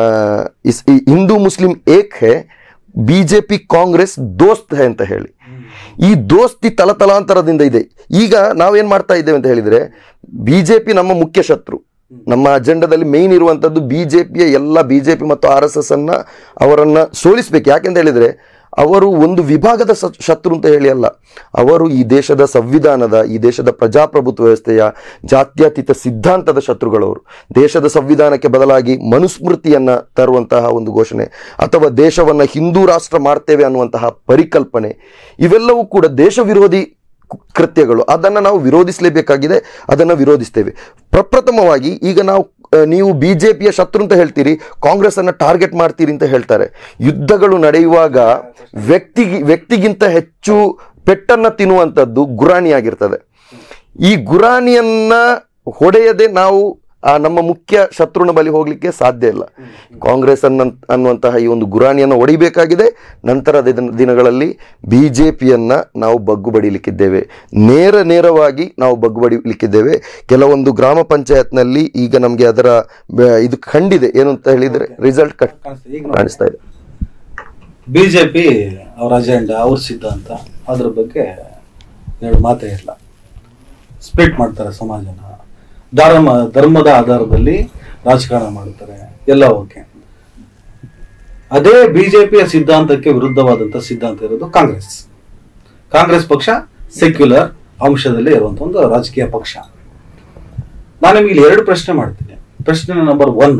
ಇಸ್- ಈ ಹಿಂದೂ ಮುಸ್ಲಿಂ ಏಕ್ ಹೇ ಬಿಜೆಪಿ ಕಾಂಗ್ರೆಸ್ ದೋಸ್ತ್ ಹೇ ಅಂತ ಹೇಳಿ ಈ ದೋಸ್ತಿ ತಲತಲಾಂತರದಿಂದ ಇದೆ ಈಗ ನಾವೇನ್ ಮಾಡ್ತಾ ಇದ್ದೇವೆ ಅಂತ ಹೇಳಿದ್ರೆ ಬಿಜೆಪಿ ನಮ್ಮ ಮುಖ್ಯ ಶತ್ರು ನಮ್ಮ ಅಜೆಂಡಾದಲ್ಲಿ ಮೇನ್ ಇರುವಂತದ್ದು ಬಿಜೆಪಿಯ ಎಲ್ಲ ಬಿಜೆಪಿ ಮತ್ತು ಆರ್ ಎಸ್ ಎಸ್ ಅನ್ನ ಅವರನ್ನ ಸೋಲಿಸ್ಬೇಕು ಯಾಕೆಂತ ಹೇಳಿದ್ರೆ ಅವರು ಒಂದು ವಿಭಾಗದ ಸ- ಶತ್ರು ಅಂತ ಹೇಳಿ ಅಲ್ಲ ಅವರು ಈ ದೇಶದ ಸಂವಿಧಾನದ ಈ ದೇಶದ ಪ್ರಜಾಪ್ರಭುತ್ವ ವ್ಯವಸ್ಥೆಯ ಜಾತ್ಯತೀತ ಸಿದ್ಧಾಂತದ ಶತ್ರುಗಳವರು ದೇಶದ ಸಂವಿಧಾನಕ್ಕೆ ಬದಲಾಗಿ ಮನುಸ್ಮೃತಿಯನ್ನ ತರುವಂತಹ ಒಂದು ಘೋಷಣೆ ಅಥವಾ ದೇಶವನ್ನ ಹಿಂದೂ ರಾಷ್ಟ್ರ ಮಾಡ್ತೇವೆ ಅನ್ನುವಂತಹ ಪರಿಕಲ್ಪನೆ ಇವೆಲ್ಲವೂ ಕೂಡ ದೇಶ ವಿರೋಧಿ ಕು- ಕೃತ್ಯಗಳು ಅದನ್ನು ನಾವು ವಿರೋಧಿಸಲೇಬೇಕಾಗಿದೆ ಅದನ್ನು ವಿರೋಧಿಸ್ತೇವೆ ಪ್ರಪ್ರಥಮವಾಗಿ ಈಗ ನಾವು ಆ, ನೀವು ಬಿಜೆಪಿಯ ಶತ್ರು ಅಂತ ಹೇಳ್ತೀರಿ ಕಾಂಗ್ರೆಸ್ ಅನ್ನ ಟಾರ್ಗೆಟ್ ಮಾಡ್ತೀರಿ ಅಂತ ಹೇಳ್ತಾರೆ ಯುದ್ಧಗಳು ನಡೆಯುವಾಗ ವ್ಯಕ್ತಿಗಿ ವ್ಯಕ್ತಿಗಿಂತ ಹೆಚ್ಚು ಪೆಟ್ಟನ್ನ ತಿನ್ನುವಂಥದ್ದು ಗುರಾಣಿಯಾಗಿರ್ತದೆ ಈ ಗುರಾಣಿಯನ್ನ ಹೊಡೆಯದೆ ನಾವು ಆ ನಮ್ಮ ಮುಖ್ಯ ಶತ್ರುನ ಬಳಿ ಹೋಗ್ಲಿಕ್ಕೆ ಸಾಧ್ಯ ಇಲ್ಲ ಕಾಂಗ್ರೆಸ್ ಅನ್ನ ಅನ್ನುವಂತಹ ಈ ಒಂದು ಗುರಾಣಿಯನ್ನು ಹೊಡಿಬೇಕಾಗಿದೆ ನಂತರದ ದಿನ- ದಿನಗಳಲ್ಲಿ ಬಿಜೆಪಿಯನ್ನ ನಾವು ಬಗ್ಗು ಬಡಿಲಿಕ್ಕಿದ್ದೇವೆ ನೇರ ನೇರವಾಗಿ ನಾವು ಬಗ್ಗು ಬಡಿಲಿಕ್ಕಿದ್ದೇವೆ ಕೆಲವೊಂದು ಗ್ರಾಮ ಪಂಚಾಯತ್ನಲ್ಲಿ ಈಗ ನಮಗೆ ಅದರ ಬ- ಇದು ಕಂಡಿದೆ ಏನು ಅಂತ ಹೇಳಿದ್ರೆ ರಿಸಲ್ಟ್ ಕಟ್ ಕಾಣಿಸ್ತಾ ಈಗ ನೋಡಿ. ಕಾಣಿಸ್ತಾ ಇದೆ ಬಿಜೆಪಿ ಅವ್ರ ಅಜೆಂಡಾ ಅವ್ರ ಸಿದ್ಧಾಂತ ಅದ್ರ ಬಗ್ಗೆ ಎರಡು ಮಾತೇ ಇಲ್ಲ ಸ್ಪ್ಲಿಟ್ ಮಾಡ್ತಾರೆ ಸಮಾಜನ ಧರ್ಮ ಧರ್ಮದ ಆಧಾರದಲ್ಲಿ ರಾಜಕಾರಣ ಮಾಡ್ತಾರೆ ಎಲ್ಲ ಓಕೆ ಅದೇ ಬಿಜೆಪಿಯ ಸಿದ್ಧಾಂತಕ್ಕೆ ವಿರುದ್ಧವಾದಂತ ಸಿದ್ಧಾಂತ ಇರೋದು ಕಾಂಗ್ರೆಸ್ ಕಾಂಗ್ರೆಸ್ ಪಕ್ಷ ಸೆಕ್ಯುಲರ್ ಅಂಶದಲ್ಲಿ ಇರುವಂತ ಒಂದು ರಾಜಕೀಯ ಪಕ್ಷ ನಾನು ನಿಮಗೆ ಇಲ್ಲಿ ಎರಡು ಪ್ರಶ್ನೆ ಮಾಡ್ತೀನಿ ಪ್ರಶ್ನೆ number one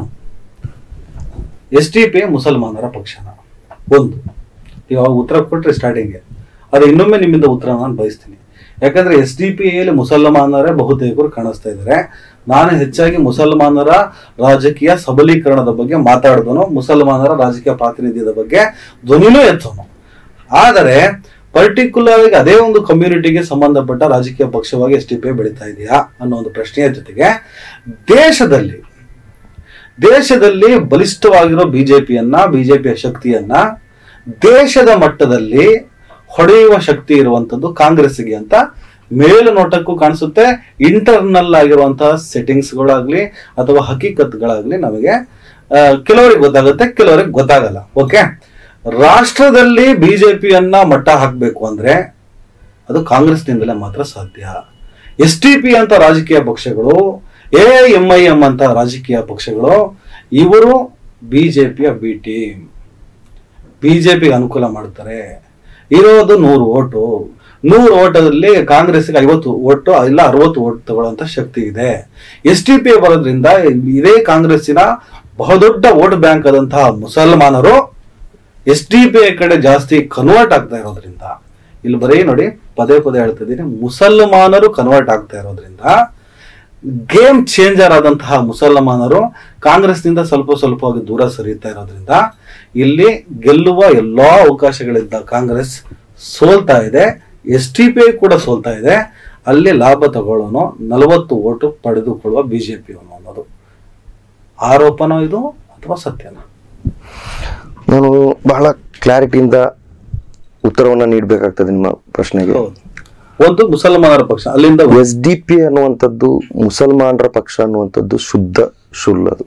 S D P ಮುಸಲ್ಮಾನರ ಪಕ್ಷನ ಒಂದು ನೀವು ಅವಾಗ ಉತ್ತರ ಕೊಟ್ಟರೆ ಸ್ಟಾರ್ಟಿಂಗ್ಗೆ ಅದು ಇನ್ನೊಮ್ಮೆ ನಿಮ್ಮಿಂದ ಉತ್ತರ ನಾನು ಬಯಸ್ತೀನಿ ಯಾಕಂದ್ರೆ ಎಸ್ ಡಿ ಪಿ ಯಲ್ಲಿ ಮುಸಲ್ಮಾನರೇ ಬಹುತೇಕರು ಕಾಣಿಸ್ತಾ ಇದ್ದಾರೆ ನಾನು ಹೆಚ್ಚಾಗಿ ಮುಸಲ್ಮಾನರ ರಾಜಕೀಯ ಸಬಲೀಕರಣದ ಬಗ್ಗೆ ಮಾತಾಡಿದನು ಮುಸಲ್ಮಾನರ ರಾಜಕೀಯ ಪ್ರಾತಿನಿಧ್ಯದ ಬಗ್ಗೆ ಧ್ವನಿನೂ ಎತ್ತನು ಆದರೆ ಪರ್ಟಿಕ್ಯುಲರ್ ಆಗಿ ಅದೇ ಒಂದು ಕಮ್ಯುನಿಟಿಗೆ ಸಂಬಂಧಪಟ್ಟ ರಾಜಕೀಯ ಪಕ್ಷವಾಗಿ ಎಸ್ ಡಿ ಪಿ ಬೆಳೀತಾ ಇದೆಯಾ ಅನ್ನೋ ಒಂದು ಪ್ರಶ್ನೆಯ ಜೊತೆಗೆ ದೇಶದಲ್ಲಿ ದೇಶದಲ್ಲಿ ಬಲಿಷ್ಠವಾಗಿರೋ ಬಿಜೆಪಿಯನ್ನ ಬಿಜೆಪಿಯ ಶಕ್ತಿಯನ್ನ ದೇಶದ ಮಟ್ಟದಲ್ಲಿ ಹೊಡೆಯುವ ಶಕ್ತಿ ಇರುವಂತದ್ದು ಕಾಂಗ್ರೆಸ್ಗೆ ಅಂತ ಮೇಲುನೋಟಕ್ಕೂ ಕಾಣಿಸುತ್ತೆ ಇಂಟರ್ನಲ್ ಆಗಿರುವಂತಹ ಸೆಟ್ಟಿಂಗ್ಸ್ಗಳಾಗ್ಲಿ ಅಥವಾ ಹಕೀಕತ್ಗಳಾಗ್ಲಿ ನಮಗೆ ಆ, ಕೆಲವರಿಗೆ ಗೊತ್ತಾಗುತ್ತೆ ಕೆಲವರಿಗೆ ಗೊತ್ತಾಗಲ್ಲ ಓಕೆ ರಾಷ್ಟ್ರದಲ್ಲಿ ಬಿಜೆಪಿಯನ್ನ ಮಟ್ಟ ಹಾಕಬೇಕು ಅಂದ್ರೆ ಅದು ಕಾಂಗ್ರೆಸ್ನಿಂದಲೇ ಮಾತ್ರ ಸಾಧ್ಯ ಎಸ್ ಟಿ ಪಿ ಅಂತ ರಾಜಕೀಯ ಪಕ್ಷಗಳು ಎ ಎಂ ಐ ಎಂ ಅಂತ ರಾಜಕೀಯ ಪಕ್ಷಗಳು ಇವರು ಬಿಜೆಪಿಯ ಬಿ ಟೀಮ್ ಬಿಜೆಪಿಗೆ ಅನುಕೂಲ ಮಾಡ್ತಾರೆ ಇರೋದು ನೂರು ಓಟು ನೂರು ಓಟದಲ್ಲಿ ಕಾಂಗ್ರೆಸ್ಗೆ ಐವತ್ತು ಓಟು ಇಲ್ಲ ಅರವತ್ತು ಓಟ್ ತಗೊಳ್ಳುವಂತ ಶಕ್ತಿ ಇದೆ ಎಸ್ ಟಿ ಪಿ ಬರೋದ್ರಿಂದ ಇದೇ ಕಾಂಗ್ರೆಸ್ಸಿನ ಬಹುದೊಡ್ಡ ವೋಟ್ ಬ್ಯಾಂಕ್ ಆದಂತಹ ಮುಸಲ್ಮಾನರು ಎಸ್ ಡಿ ಪಿ ಕಡೆ ಜಾಸ್ತಿ ಕನ್ವರ್ಟ್ ಆಗ್ತಾ ಇರೋದ್ರಿಂದ ಇಲ್ಲಿ ಬರೀ ನೋಡಿ ಪದೇ ಪದೇ ಹೇಳ್ತಾ ಇದ್ದೀನಿ ಮುಸಲ್ಮಾನರು ಕನ್ವರ್ಟ್ ಆಗ್ತಾ ಇರೋದ್ರಿಂದ ಗೇಮ್ ಚೇಂಜರ್ ಆದಂತಹ ಮುಸಲ್ಮಾನರು ಕಾಂಗ್ರೆಸ್ನಿಂದ ಸ್ವಲ್ಪ ಸ್ವಲ್ಪವಾಗಿ ದೂರ ಸರಿಯುತ್ತಾ ಇರೋದ್ರಿಂದ ಇಲ್ಲಿ ಗೆಲ್ಲುವ ಎಲ್ಲಾ ಅವಕಾಶಗಳಿದ್ದ ಕಾಂಗ್ರೆಸ್ ಸೋಲ್ತಾ ಇದೆ ಎಸ್ ಟಿ ಪಿ ಕೂಡ ಸೋಲ್ತಾ ಇದೆ ಅಲ್ಲಿ ಲಾಭ ತಗೊಳ್ಳೋನು ನಲವತ್ತು ಓಟು ಪಡೆದುಕೊಳ್ಳುವ ಬಿಜೆಪಿ ಅನ್ನೋದು ಆರೋಪನೋ ಇದು ಅಥವಾ ಸತ್ಯನೋ ನಾನು ಬಹಳ ಕ್ಲಾರಿಟಿಯಿಂದ ಉತ್ತರವನ್ನು ನೀಡಬೇಕಾಗ್ತದೆ ನಿಮ್ಮ ಪ್ರಶ್ನೆಗೆ ಹೌದು ಒಂದು ಮುಸಲ್ಮಾನರ ಪಕ್ಷ ಅಲ್ಲಿಂದ ಎಸ್ ಡಿ ಪಿ ಅನ್ನುವಂಥದ್ದು ಮುಸಲ್ಮಾನರ ಪಕ್ಷ ಅನ್ನುವಂಥದ್ದು ಶುದ್ಧ ಸುಳ್ಳದು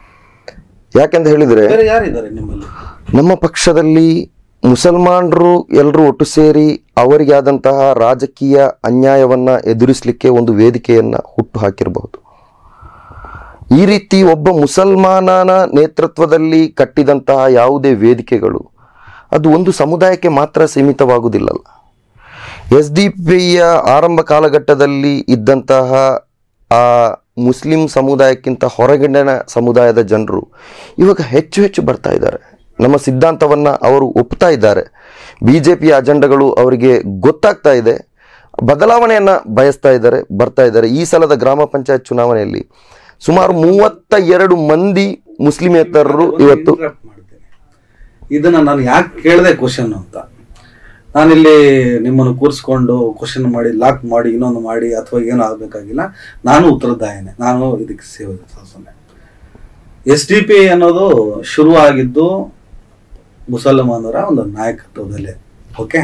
ಯಾಕೆಂತ ಹೇಳಿದ್ರೆ ಬೇರೆ ಯಾರಿದ್ದಾರೆ ನಿಮ್ಮಲ್ಲಿ ನಮ್ಮ ಪಕ್ಷದಲ್ಲಿ ಮುಸಲ್ಮಾನರು ಎಲ್ಲರೂ ಒಟ್ಟು ಸೇರಿ ಅವರಿಗೆ ಆದಂತಹ ರಾಜಕೀಯ ಅನ್ಯಾಯವನ್ನ ಎದುರಿಸಲಿಕ್ಕೆ ಒಂದು ವೇದಿಕೆಯನ್ನ ಹುಟ್ಟು ಹಾಕಿರಬಹುದು ಈ ರೀತಿ ಒಬ್ಬ ಮುಸಲ್ಮಾನನ ನೇತೃತ್ವದಲ್ಲಿ ಕಟ್ಟಿದಂತಹ ಯಾವುದೇ ವೇದಿಕೆಗಳು ಅದು ಒಂದು ಸಮುದಾಯಕ್ಕೆ ಮಾತ್ರ ಸೀಮಿತವಾಗುವುದಿಲ್ಲಲ್ಲ ಎಸ್ ಡಿ ಪಿಯ ಆರಂಭ ಕಾಲಘಟ್ಟದಲ್ಲಿ ಇದ್ದಂತಹ ಆ ಮುಸ್ಲಿಂ ಸಮುದಾಯಕ್ಕಿಂತ ಹೊರಗಿನ ಸಮುದಾಯದ ಜನರು ಇವಾಗ ಹೆಚ್ಚು ಹೆಚ್ಚು ಬರ್ತಾ ಇದ್ದಾರೆ ನಮ್ಮ ಸಿದ್ಧಾಂತವನ್ನ ಅವರು ಒಪ್ತಾ ಇದ್ದಾರೆ ಬಿ ಜೆ ಪಿಯ ಅಜೆಂಡಗಳು ಅವರಿಗೆ ಗೊತ್ತಾಗ್ತಾ ಇದೆ ಬದಲಾವಣೆಯನ್ನ ಬಯಸ್ತಾ ಇದ್ದಾರೆ ಬರ್ತಾ ಇದ್ದಾರೆ ಈ ಸಲದ ಗ್ರಾಮ ಪಂಚಾಯತ್ ಚುನಾವಣೆಯಲ್ಲಿ ಸುಮಾರು ಮೂವತ್ತ ಎರಡು ಮಂದಿ ಮುಸ್ಲಿಮೇತರರು ಇವತ್ತು interrupt ಮಾಡ್ತೇನೆ ಇದನ್ನ ನಾನು ಯಾಕೆ ಕೇಳಿದೆ ಕ್ವಶನ್ ಅಂತ ನಾನಿಲ್ಲಿ ನಿಮ್ಮನ್ನು ಕೂರಿಸ್ಕೊಂಡು ಕ್ವಶನ್ ಮಾಡಿ ಲಾಕ್ ಮಾಡಿ ಇನ್ನೊಂದು ಮಾಡಿ ಅಥವಾ ಏನೂ ಆಗ್ಬೇಕಾಗಿಲ್ಲ ನಾನು ಉತ್ತರದಾಯನೆ ನಾನು ಇದಕ್ಕೆ ಸೇವೆ ಸೊನ್ನೆ ಎಸ್ ಡಿ ಪಿ ಅನ್ನೋದು ಶುರು ಆಗಿದ್ದು ಮುಸಲ್ಮಾನರ ಒಂದು ನಾಯಕತ್ವದಲ್ಲಿ ಓಕೆ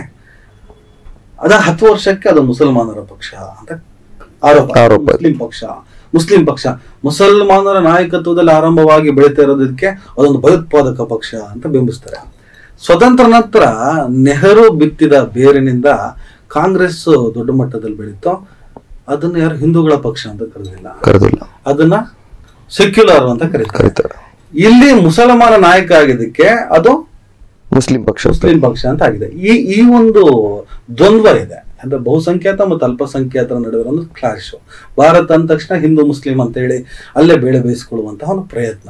ಅದ ಹತ್ತು ವರ್ಷಕ್ಕೆ ಅದು ಮುಸಲ್ಮಾನರ ಪಕ್ಷ ಅಂತ ಆರೋಪ ಆರೋಪ. ಮುಸ್ಲಿಂ ಪಕ್ಷ ಮುಸ್ಲಿಂ ಪಕ್ಷ ಮುಸಲ್ಮಾನರ ನಾಯಕತ್ವದಲ್ಲಿ ಆರಂಭವಾಗಿ ಬೆಳೀತಾ ಇರೋದಕ್ಕೆ ಅದೊಂದು ಭಯೋತ್ಪಾದಕ ಪಕ್ಷ ಅಂತ ಬಿಂಬಿಸ್ತಾರೆ ಸ್ವತಂತ್ರ ನಂತರ ನೆಹರು ಬಿತ್ತಿದ ಬೇರಿನಿಂದ ಕಾಂಗ್ರೆಸ್ ದೊಡ್ಡ ಮಟ್ಟದಲ್ಲಿ ಬೆಳೀತು ಅದನ್ನ ಯಾರು ಹಿಂದೂಗಳ ಪಕ್ಷ ಅಂತ ಕರೆದಿಲ್ಲ ಕರೆದಿಲ್ಲ ಅದನ್ನ ಸೆಕ್ಯುಲರ್ ಅಂತ ಕರೀತಾರೆ ಕರೀತಾರೆ ಇಲ್ಲಿ ಮುಸಲ್ಮಾನ ನಾಯಕ ಆಗಿದ್ದಕ್ಕೆ ಅದು ಮುಸ್ಲಿಂ ಪಕ್ಷ ಮುಸ್ಲಿಂ ಪಕ್ಷ ಅಂತ ಆಗಿದೆ ಈ ಈ ಒಂದು ದ್ವಂದ್ವ ಇದೆ ಅಂದ್ರೆ ಬಹುಸಂಖ್ಯಾತ ಮತ್ತು ಅಲ್ಪಸಂಖ್ಯಾತರ ನಡುವೆ ಒಂದು ಕ್ಲಾಶ್ ಭಾರತ ಅಂದ ತಕ್ಷಣ ಹಿಂದೂ ಮುಸ್ಲಿಂ ಅಂತ ಹೇಳಿ ಅಲ್ಲೇ ಬೇಳೆ ಬೇಯಿಸಿಕೊಳ್ಳುವಂತಹ ಒಂದು ಪ್ರಯತ್ನ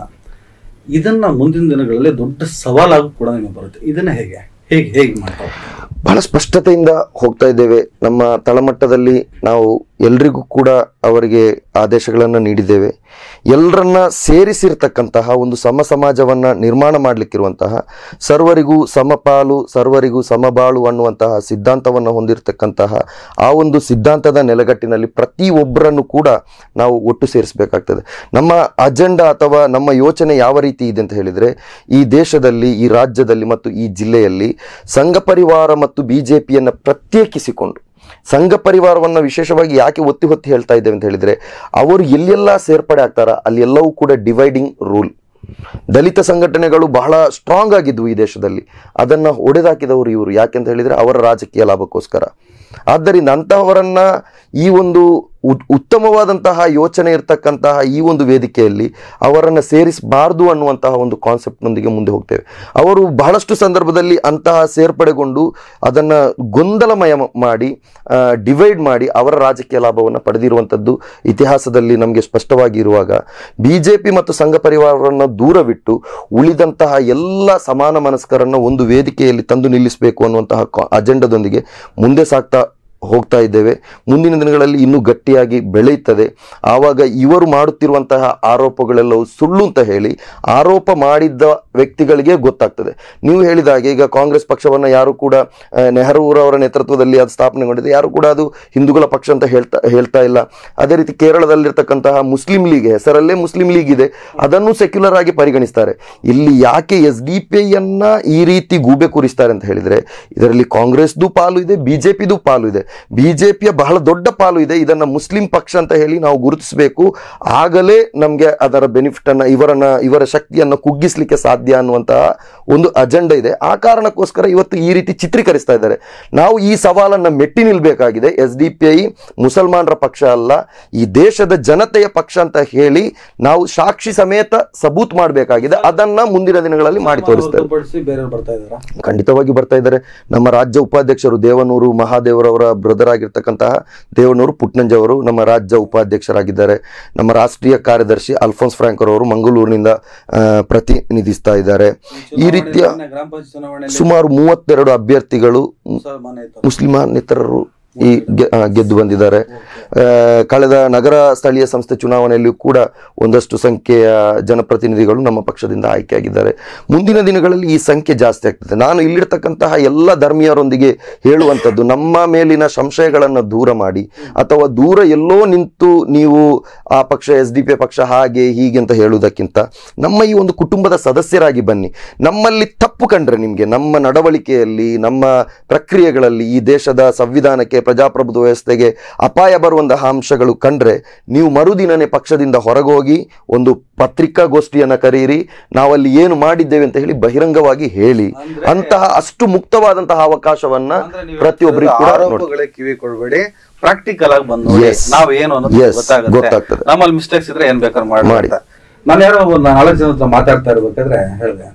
ಇದನ್ನ ಮುಂದಿನ ದಿನಗಳಲ್ಲಿ ದೊಡ್ಡ ಸವಾಲಾಗಿ ಕೂಡ ನಿಮಗೆ ಬರುತ್ತೆ ಇದನ್ನ ಹೇಗೆ ಹೇಗೆ ಹೇಗೆ ಮಾಡ್ತಾ ಹೋಗ್ತೀರಾ? ಬಹಳ ಸ್ಪಷ್ಟತೆಯಿಂದ ಹೋಗ್ತಾ ಇದ್ದೇವೆ ನಮ್ಮ ತಳಮಟ್ಟದಲ್ಲಿ ನಾವು ಎಲ್ರಿಗೂ ಕೂಡ ಅವರಿಗೆ ಆದೇಶಗಳನ್ನು ನೀಡಿದ್ದೇವೆ ಎಲ್ಲರನ್ನ ಸೇರಿಸಿರ್ತಕ್ಕಂತಹ ಒಂದು ಸಮ ಸಮಾಜವನ್ನ ನಿರ್ಮಾಣ ಮಾಡಲಿಕ್ಕಿರುವಂತಹ ಸರ್ವರಿಗೂ ಸಮಪಾಲು ಸರ್ವರಿಗೂ ಸಮಬಾಳು ಅನ್ನುವಂತಹ ಸಿದ್ಧಾಂತವನ್ನು ಹೊಂದಿರತಕ್ಕಂತಹ ಆ ಒಂದು ಸಿದ್ಧಾಂತದ ನೆಲೆಗಟ್ಟಿನಲ್ಲಿ ಪ್ರತಿ ಒಬ್ಬರನ್ನು ಕೂಡ ನಾವು ಒಟ್ಟು ಸೇರಿಸಬೇಕಾಗ್ತದೆ ನಮ್ಮ ಅಜೆಂಡಾ ಅಥವಾ ನಮ್ಮ ಯೋಚನೆ ಯಾವ ರೀತಿ ಇದೆ ಅಂತ ಹೇಳಿದ್ರೆ ಈ ದೇಶದಲ್ಲಿ ಈ ರಾಜ್ಯದಲ್ಲಿ ಮತ್ತು ಈ ಜಿಲ್ಲೆಯಲ್ಲಿ ಸಂಘ ಪರಿವಾರ ಮತ್ತು ಬಿಜೆಪಿಯನ್ನು ಪ್ರತ್ಯೇಕಿಸಿಕೊಂಡು ಸಂಘ ಪರಿವಾರವನ್ನ ವಿಶೇಷವಾಗಿ ಯಾಕೆ ಒತ್ತಿ ಹೊತ್ತಿ ಹೇಳ್ತಾ ಇದ್ದೇವೆ ಅಂತ ಹೇಳಿದ್ರೆ ಅವರು ಎಲ್ಲೆಲ್ಲ ಸೇರ್ಪಡೆ ಆಗ್ತಾರ ಅಲ್ಲಿ ಎಲ್ಲವೂ ಕೂಡ ಡಿವೈಡಿಂಗ್ ರೂಲ್ ದಲಿತ ಸಂಘಟನೆಗಳು ಬಹಳ ಸ್ಟ್ರಾಂಗ್ ಆಗಿದ್ವು ಈ ದೇಶದಲ್ಲಿ ಅದನ್ನ ಒಡೆದಾಕಿದವರು ಇವರು ಯಾಕೆಂತ ಹೇಳಿದ್ರೆ ಅವರ ರಾಜಕೀಯ ಲಾಭಕ್ಕೋಸ್ಕರ ಆದ್ದರಿಂದ ಅಂತಹವರನ್ನ ಈ ಒಂದು ಉತ್- ಉತ್ತಮವಾದಂತಹ ಯೋಚನೆ ಇರತಕ್ಕಂತಹ ಈ ಒಂದು ವೇದಿಕೆಯಲ್ಲಿ ಅವರನ್ನು ಸೇರಿಸಬಾರ್ದು ಅನ್ನುವಂತಹ ಒಂದು ಕಾನ್ಸೆಪ್ಟ್ನೊಂದಿಗೆ ಮುಂದೆ ಹೋಗ್ತೇವೆ ಅವರು ಬಹಳಷ್ಟು ಸಂದರ್ಭದಲ್ಲಿ ಅಂತಹ ಸೇರ್ಪಡೆಗೊಂಡು ಅದನ್ನು ಗೊಂದಲಮಯ ಮ- ಮಾಡಿ ಡಿವೈಡ್ ಮಾಡಿ ಅವರ ರಾಜಕೀಯ ಲಾಭವನ್ನು ಪಡೆದಿರುವಂಥದ್ದು ಇತಿಹಾಸದಲ್ಲಿ ನಮಗೆ ಸ್ಪಷ್ಟವಾಗಿ ಇರುವಾಗ ಬಿ ಜೆ ಪಿ ಮತ್ತು ಸಂಘ ಪರಿವಾರವನ್ನು ದೂರವಿಟ್ಟು ಉಳಿದಂತಹ ಎಲ್ಲ ಸಮಾನ ಮನಸ್ಕರನ್ನು ಒಂದು ವೇದಿಕೆಯಲ್ಲಿ ತಂದು ನಿಲ್ಲಿಸಬೇಕು ಅನ್ನುವಂತಹ ಕಾ- ಅಜೆಂಡದೊಂದಿಗೆ ಮುಂದೆ ಸಾಗ್ತಾ ಹೋಗ್ತಾ ಇದ್ದೇವೆ ಮುಂದಿನ ದಿನಗಳಲ್ಲಿ ಇನ್ನೂ ಗಟ್ಟಿಯಾಗಿ ಬೆಳೆಯುತ್ತದೆ ಆವಾಗ ಇವರು ಮಾಡುತ್ತಿರುವಂತಹ ಆರೋಪಗಳೆಲ್ಲವೂ ಸುಳ್ಳು ಅಂತ ಹೇಳಿ ಆರೋಪ ಮಾಡಿದ್ದ ವ್ಯಕ್ತಿಗಳಿಗೆ ಗೊತ್ತಾಗ್ತದೆ ನೀವು ಹೇಳಿದ ಹಾಗೆ ಈಗ ಕಾಂಗ್ರೆಸ್ ಪಕ್ಷವನ್ನು ಯಾರು ಕೂಡ ಆ, ನೆಹರೂರವರ ನೇತೃತ್ವದಲ್ಲಿ ಅದು ಸ್ಥಾಪನೆಗೊಂಡಿದೆ ಯಾರು ಕೂಡ ಅದು ಹಿಂದೂಗಳ ಪಕ್ಷ ಅಂತ ಹೇಳ್ತಾ ಹೇಳ್ತಾ ಇಲ್ಲ ಅದೇ ರೀತಿ ಕೇರಳದಲ್ಲಿರ್ತಕ್ಕಂತಹ ಮುಸ್ಲಿಂ ಲೀಗ್ ಹೆಸರಲ್ಲೇ ಮುಸ್ಲಿಂ ಲೀಗ್ ಇದೆ ಅದನ್ನು ಸೆಕ್ಯುಲರ್ ಆಗಿ ಪರಿಗಣಿಸ್ತಾರೆ ಇಲ್ಲಿ ಯಾಕೆ ಎಸ್ ಡಿ ಪಿ ಐಯನ್ನ ಈ ರೀತಿ ಗೂಬೆ ಕೂರಿಸ್ತಾರೆ ಅಂತ ಹೇಳಿದ್ರೆ ಇದರಲ್ಲಿ ಕಾಂಗ್ರೆಸ್ದು ಪಾಲು ಇದೆ ಬಿಜೆಪಿದು ಪಾಲು ಇದೆ ಬಿಜೆಪಿಯ ಬಹಳ ದೊಡ್ಡ ಪಾಲು ಇದೆ ಇದನ್ನ ಮುಸ್ಲಿಂ ಪಕ್ಷ ಅಂತ ಹೇಳಿ ನಾವು ಗುರುತಿಸಬೇಕು ಆಗಲೇ ನಮಗೆ ಅದರ ಬೆನಿಫಿಟ್ ಅನ್ನ ಇವರನ್ನ ಇವರ ಶಕ್ತಿಯನ್ನು ಕುಗ್ಗಿಸ್ಲಿಕ್ಕೆ ಸಾಧ್ಯ ಅನ್ನುವಂತಹ ಒಂದು ಅಜೆಂಡಾ ಇದೆ ಆ ಕಾರಣಕ್ಕೋಸ್ಕರ ಇವತ್ತು ಈ ರೀತಿ ಚಿತ್ರೀಕರಿಸ್ತಾ ಇದ್ದಾರೆ ನಾವು ಈ ಸವಾಲನ್ನ ಮೆಟ್ಟಿ ನಿಲ್ಬೇಕಾಗಿದೆ ಎಸ್ ಡಿ ಪಿ ಐ ಮುಸಲ್ಮಾನರ ಪಕ್ಷ ಅಲ್ಲ ಈ ದೇಶದ ಜನತೆಯ ಪಕ್ಷ ಅಂತ ಹೇಳಿ ನಾವು ಸಾಕ್ಷಿ ಸಮೇತ ಸಬೂತ್ ಮಾಡಬೇಕಾಗಿದೆ ಅದನ್ನ ಮುಂದಿನ ದಿನಗಳಲ್ಲಿ ಮಾಡಿ ತೋರಿಸ್ತೇವೆ ಹೊರತುಪಡಿಸಿ ಬೇರೆಯವ್ರು ಬರ್ತಾ ಇದಾರಾ ಖಂಡಿತವಾಗಿ ಬರ್ತಾ ಇದ್ದಾರೆ ನಮ್ಮ ರಾಜ್ಯ ಉಪಾಧ್ಯಕ್ಷರು ದೇವನೂರು ಮಹಾದೇವರವರ ಬ್ರದರ್ ಆಗಿರ್ತಕ್ಕಂತಹ ದೇವನೂರು ಪುಟ್ನಂಜ್ ಅವರು ನಮ್ಮ ರಾಜ್ಯ ಉಪಾಧ್ಯಕ್ಷರಾಗಿದ್ದಾರೆ ನಮ್ಮ ರಾಷ್ಟ್ರೀಯ ಕಾರ್ಯದರ್ಶಿ ಅಲ್ಫೋನ್ಸ್ ಫ್ರಾಂಕರ್ ಅವರು ಮಂಗಳೂರಿನಿಂದ ಆ, ಪ್ರತಿನಿಧಿಸ್ತಾ ಇದ್ದಾರೆ ಈ ರೀತಿಯ ಚುನಾವಣೆ- ಗ್ರಾಮ ಪಂಚಾಯತ್ ಚುನಾವಣೆಯಲ್ಲಿ ಸುಮಾರು ಮೂವತ್ತೆರಡು ಅಭ್ಯರ್ಥಿಗಳು ಮುಸಲ್ಮಾನೇತರರು ಮುಸ್ಲಿಮಾನೇತರರು ಈ ಗೆ- ಆ, ಗೆದ್ದು ಬಂದಿದ್ದಾರೆ ಆ, ಕಳೆದ ನಗರ ಸ್ಥಳೀಯ ಸಂಸ್ಥೆ ಚುನಾವಣೆಯಲ್ಲಿಯೂ ಕೂಡ ಒಂದಷ್ಟು ಸಂಖ್ಯೆಯ ಜನಪ್ರತಿನಿಧಿಗಳು ನಮ್ಮ ಪಕ್ಷದಿಂದ ಆಯ್ಕೆಯಾಗಿದ್ದಾರೆ ಮುಂದಿನ ದಿನಗಳಲ್ಲಿ ಈ ಸಂಖ್ಯೆ ಜಾಸ್ತಿ ಆಗ್ತದೆ ನಾನು ಇಲ್ಲಿರ್ತಕ್ಕಂತಹ ಎಲ್ಲ ಧರ್ಮೀಯರೊಂದಿಗೆ ಹೇಳುವಂಥದ್ದು ನಮ್ಮ ಮೇಲಿನ ಸಂಶಯಗಳನ್ನು ದೂರ ಮಾಡಿ ಅಥವಾ ದೂರ ಎಲ್ಲೋ ನಿಂತು ನೀವು ಆ ಪಕ್ಷ ಎಸ್ ಡಿ ಪಿ ಪಕ್ಷ ಹಾಗೆ ಹೀಗೆ ಅಂತ ಹೇಳುವುದಕ್ಕಿಂತ ನಮ್ಮ ಈ ಒಂದು ಕುಟುಂಬದ ಸದಸ್ಯರಾಗಿ ಬನ್ನಿ ನಮ್ಮಲ್ಲಿ ತಪ್ಪು ಕಂಡ್ರೆ ನಿಮಗೆ ನಮ್ಮ ನಡವಳಿಕೆಯಲ್ಲಿ ನಮ್ಮ ಪ್ರಕ್ರಿಯೆಗಳಲ್ಲಿ ಈ ದೇಶದ ಸಂವಿಧಾನಕ್ಕೆ ಪ್ರಜಾಪ್ರಭುತ್ವ ವ್ಯವಸ್ಥೆಗೆ ಅಪಾಯ ಬರುವಂತಹ ಅಂಶಗಳು ಕಂಡ್ರೆ ನೀವು ಮರುದಿನನೇ ಪಕ್ಷದಿಂದ ಹೊರಗೋಗಿ ಒಂದು ಪತ್ರಿಕಾಗೋಷ್ಠಿಯನ್ನ ಕರೆಯಿರಿ ನಾವಲ್ಲಿ ಏನು ಮಾಡಿದ್ದೇವೆ ಅಂತ ಹೇಳಿ ಬಹಿರಂಗವಾಗಿ ಹೇಳಿ ಅಂದ್ರೆ- ಅಂತಹ ಅಷ್ಟು ಮುಕ್ತವಾದಂತಹ ಅವಕಾಶವನ್ನ ಅಂದ್ರೆ ನೀವು ಪ್ರತಿಯೊಬ್ಬರಿಗೂ ಕೂಡ ನೋಡಿ ಆರೋಪಗಳೇ ಕಿವಿ ಕೊಡಬೇಡಿ ಪ್ರಾಕ್ಟಿಕಲ್ ಆಗಿ ಬಂದು ನೋಡಿ Yes. ನಾವ್ ಏನು ಅನ್ನೋದು Yes, ಗೊತ್ತಾಗುತ್ತೆ ಗೊತ್ತಾಗ್ತದೆ. ನಮ್ಮಲ್ಲಿ ಮಿಸ್ಟೇಕ್ಸ್ ಇದ್ರೆ ಏನ್ ಬೇಕಾದ್ರೆ ಮಾಡಿ ಮಾಡಿ. ನಾನು ಯಾರೋ ಒಂದು ನಾಲ್ಕು ಜನ ಹತ್ರ ಮಾತಾಡ್ತಾ ಇರ್ಬೇಕಾದ್ರೆ ಹೇಳಿದೆ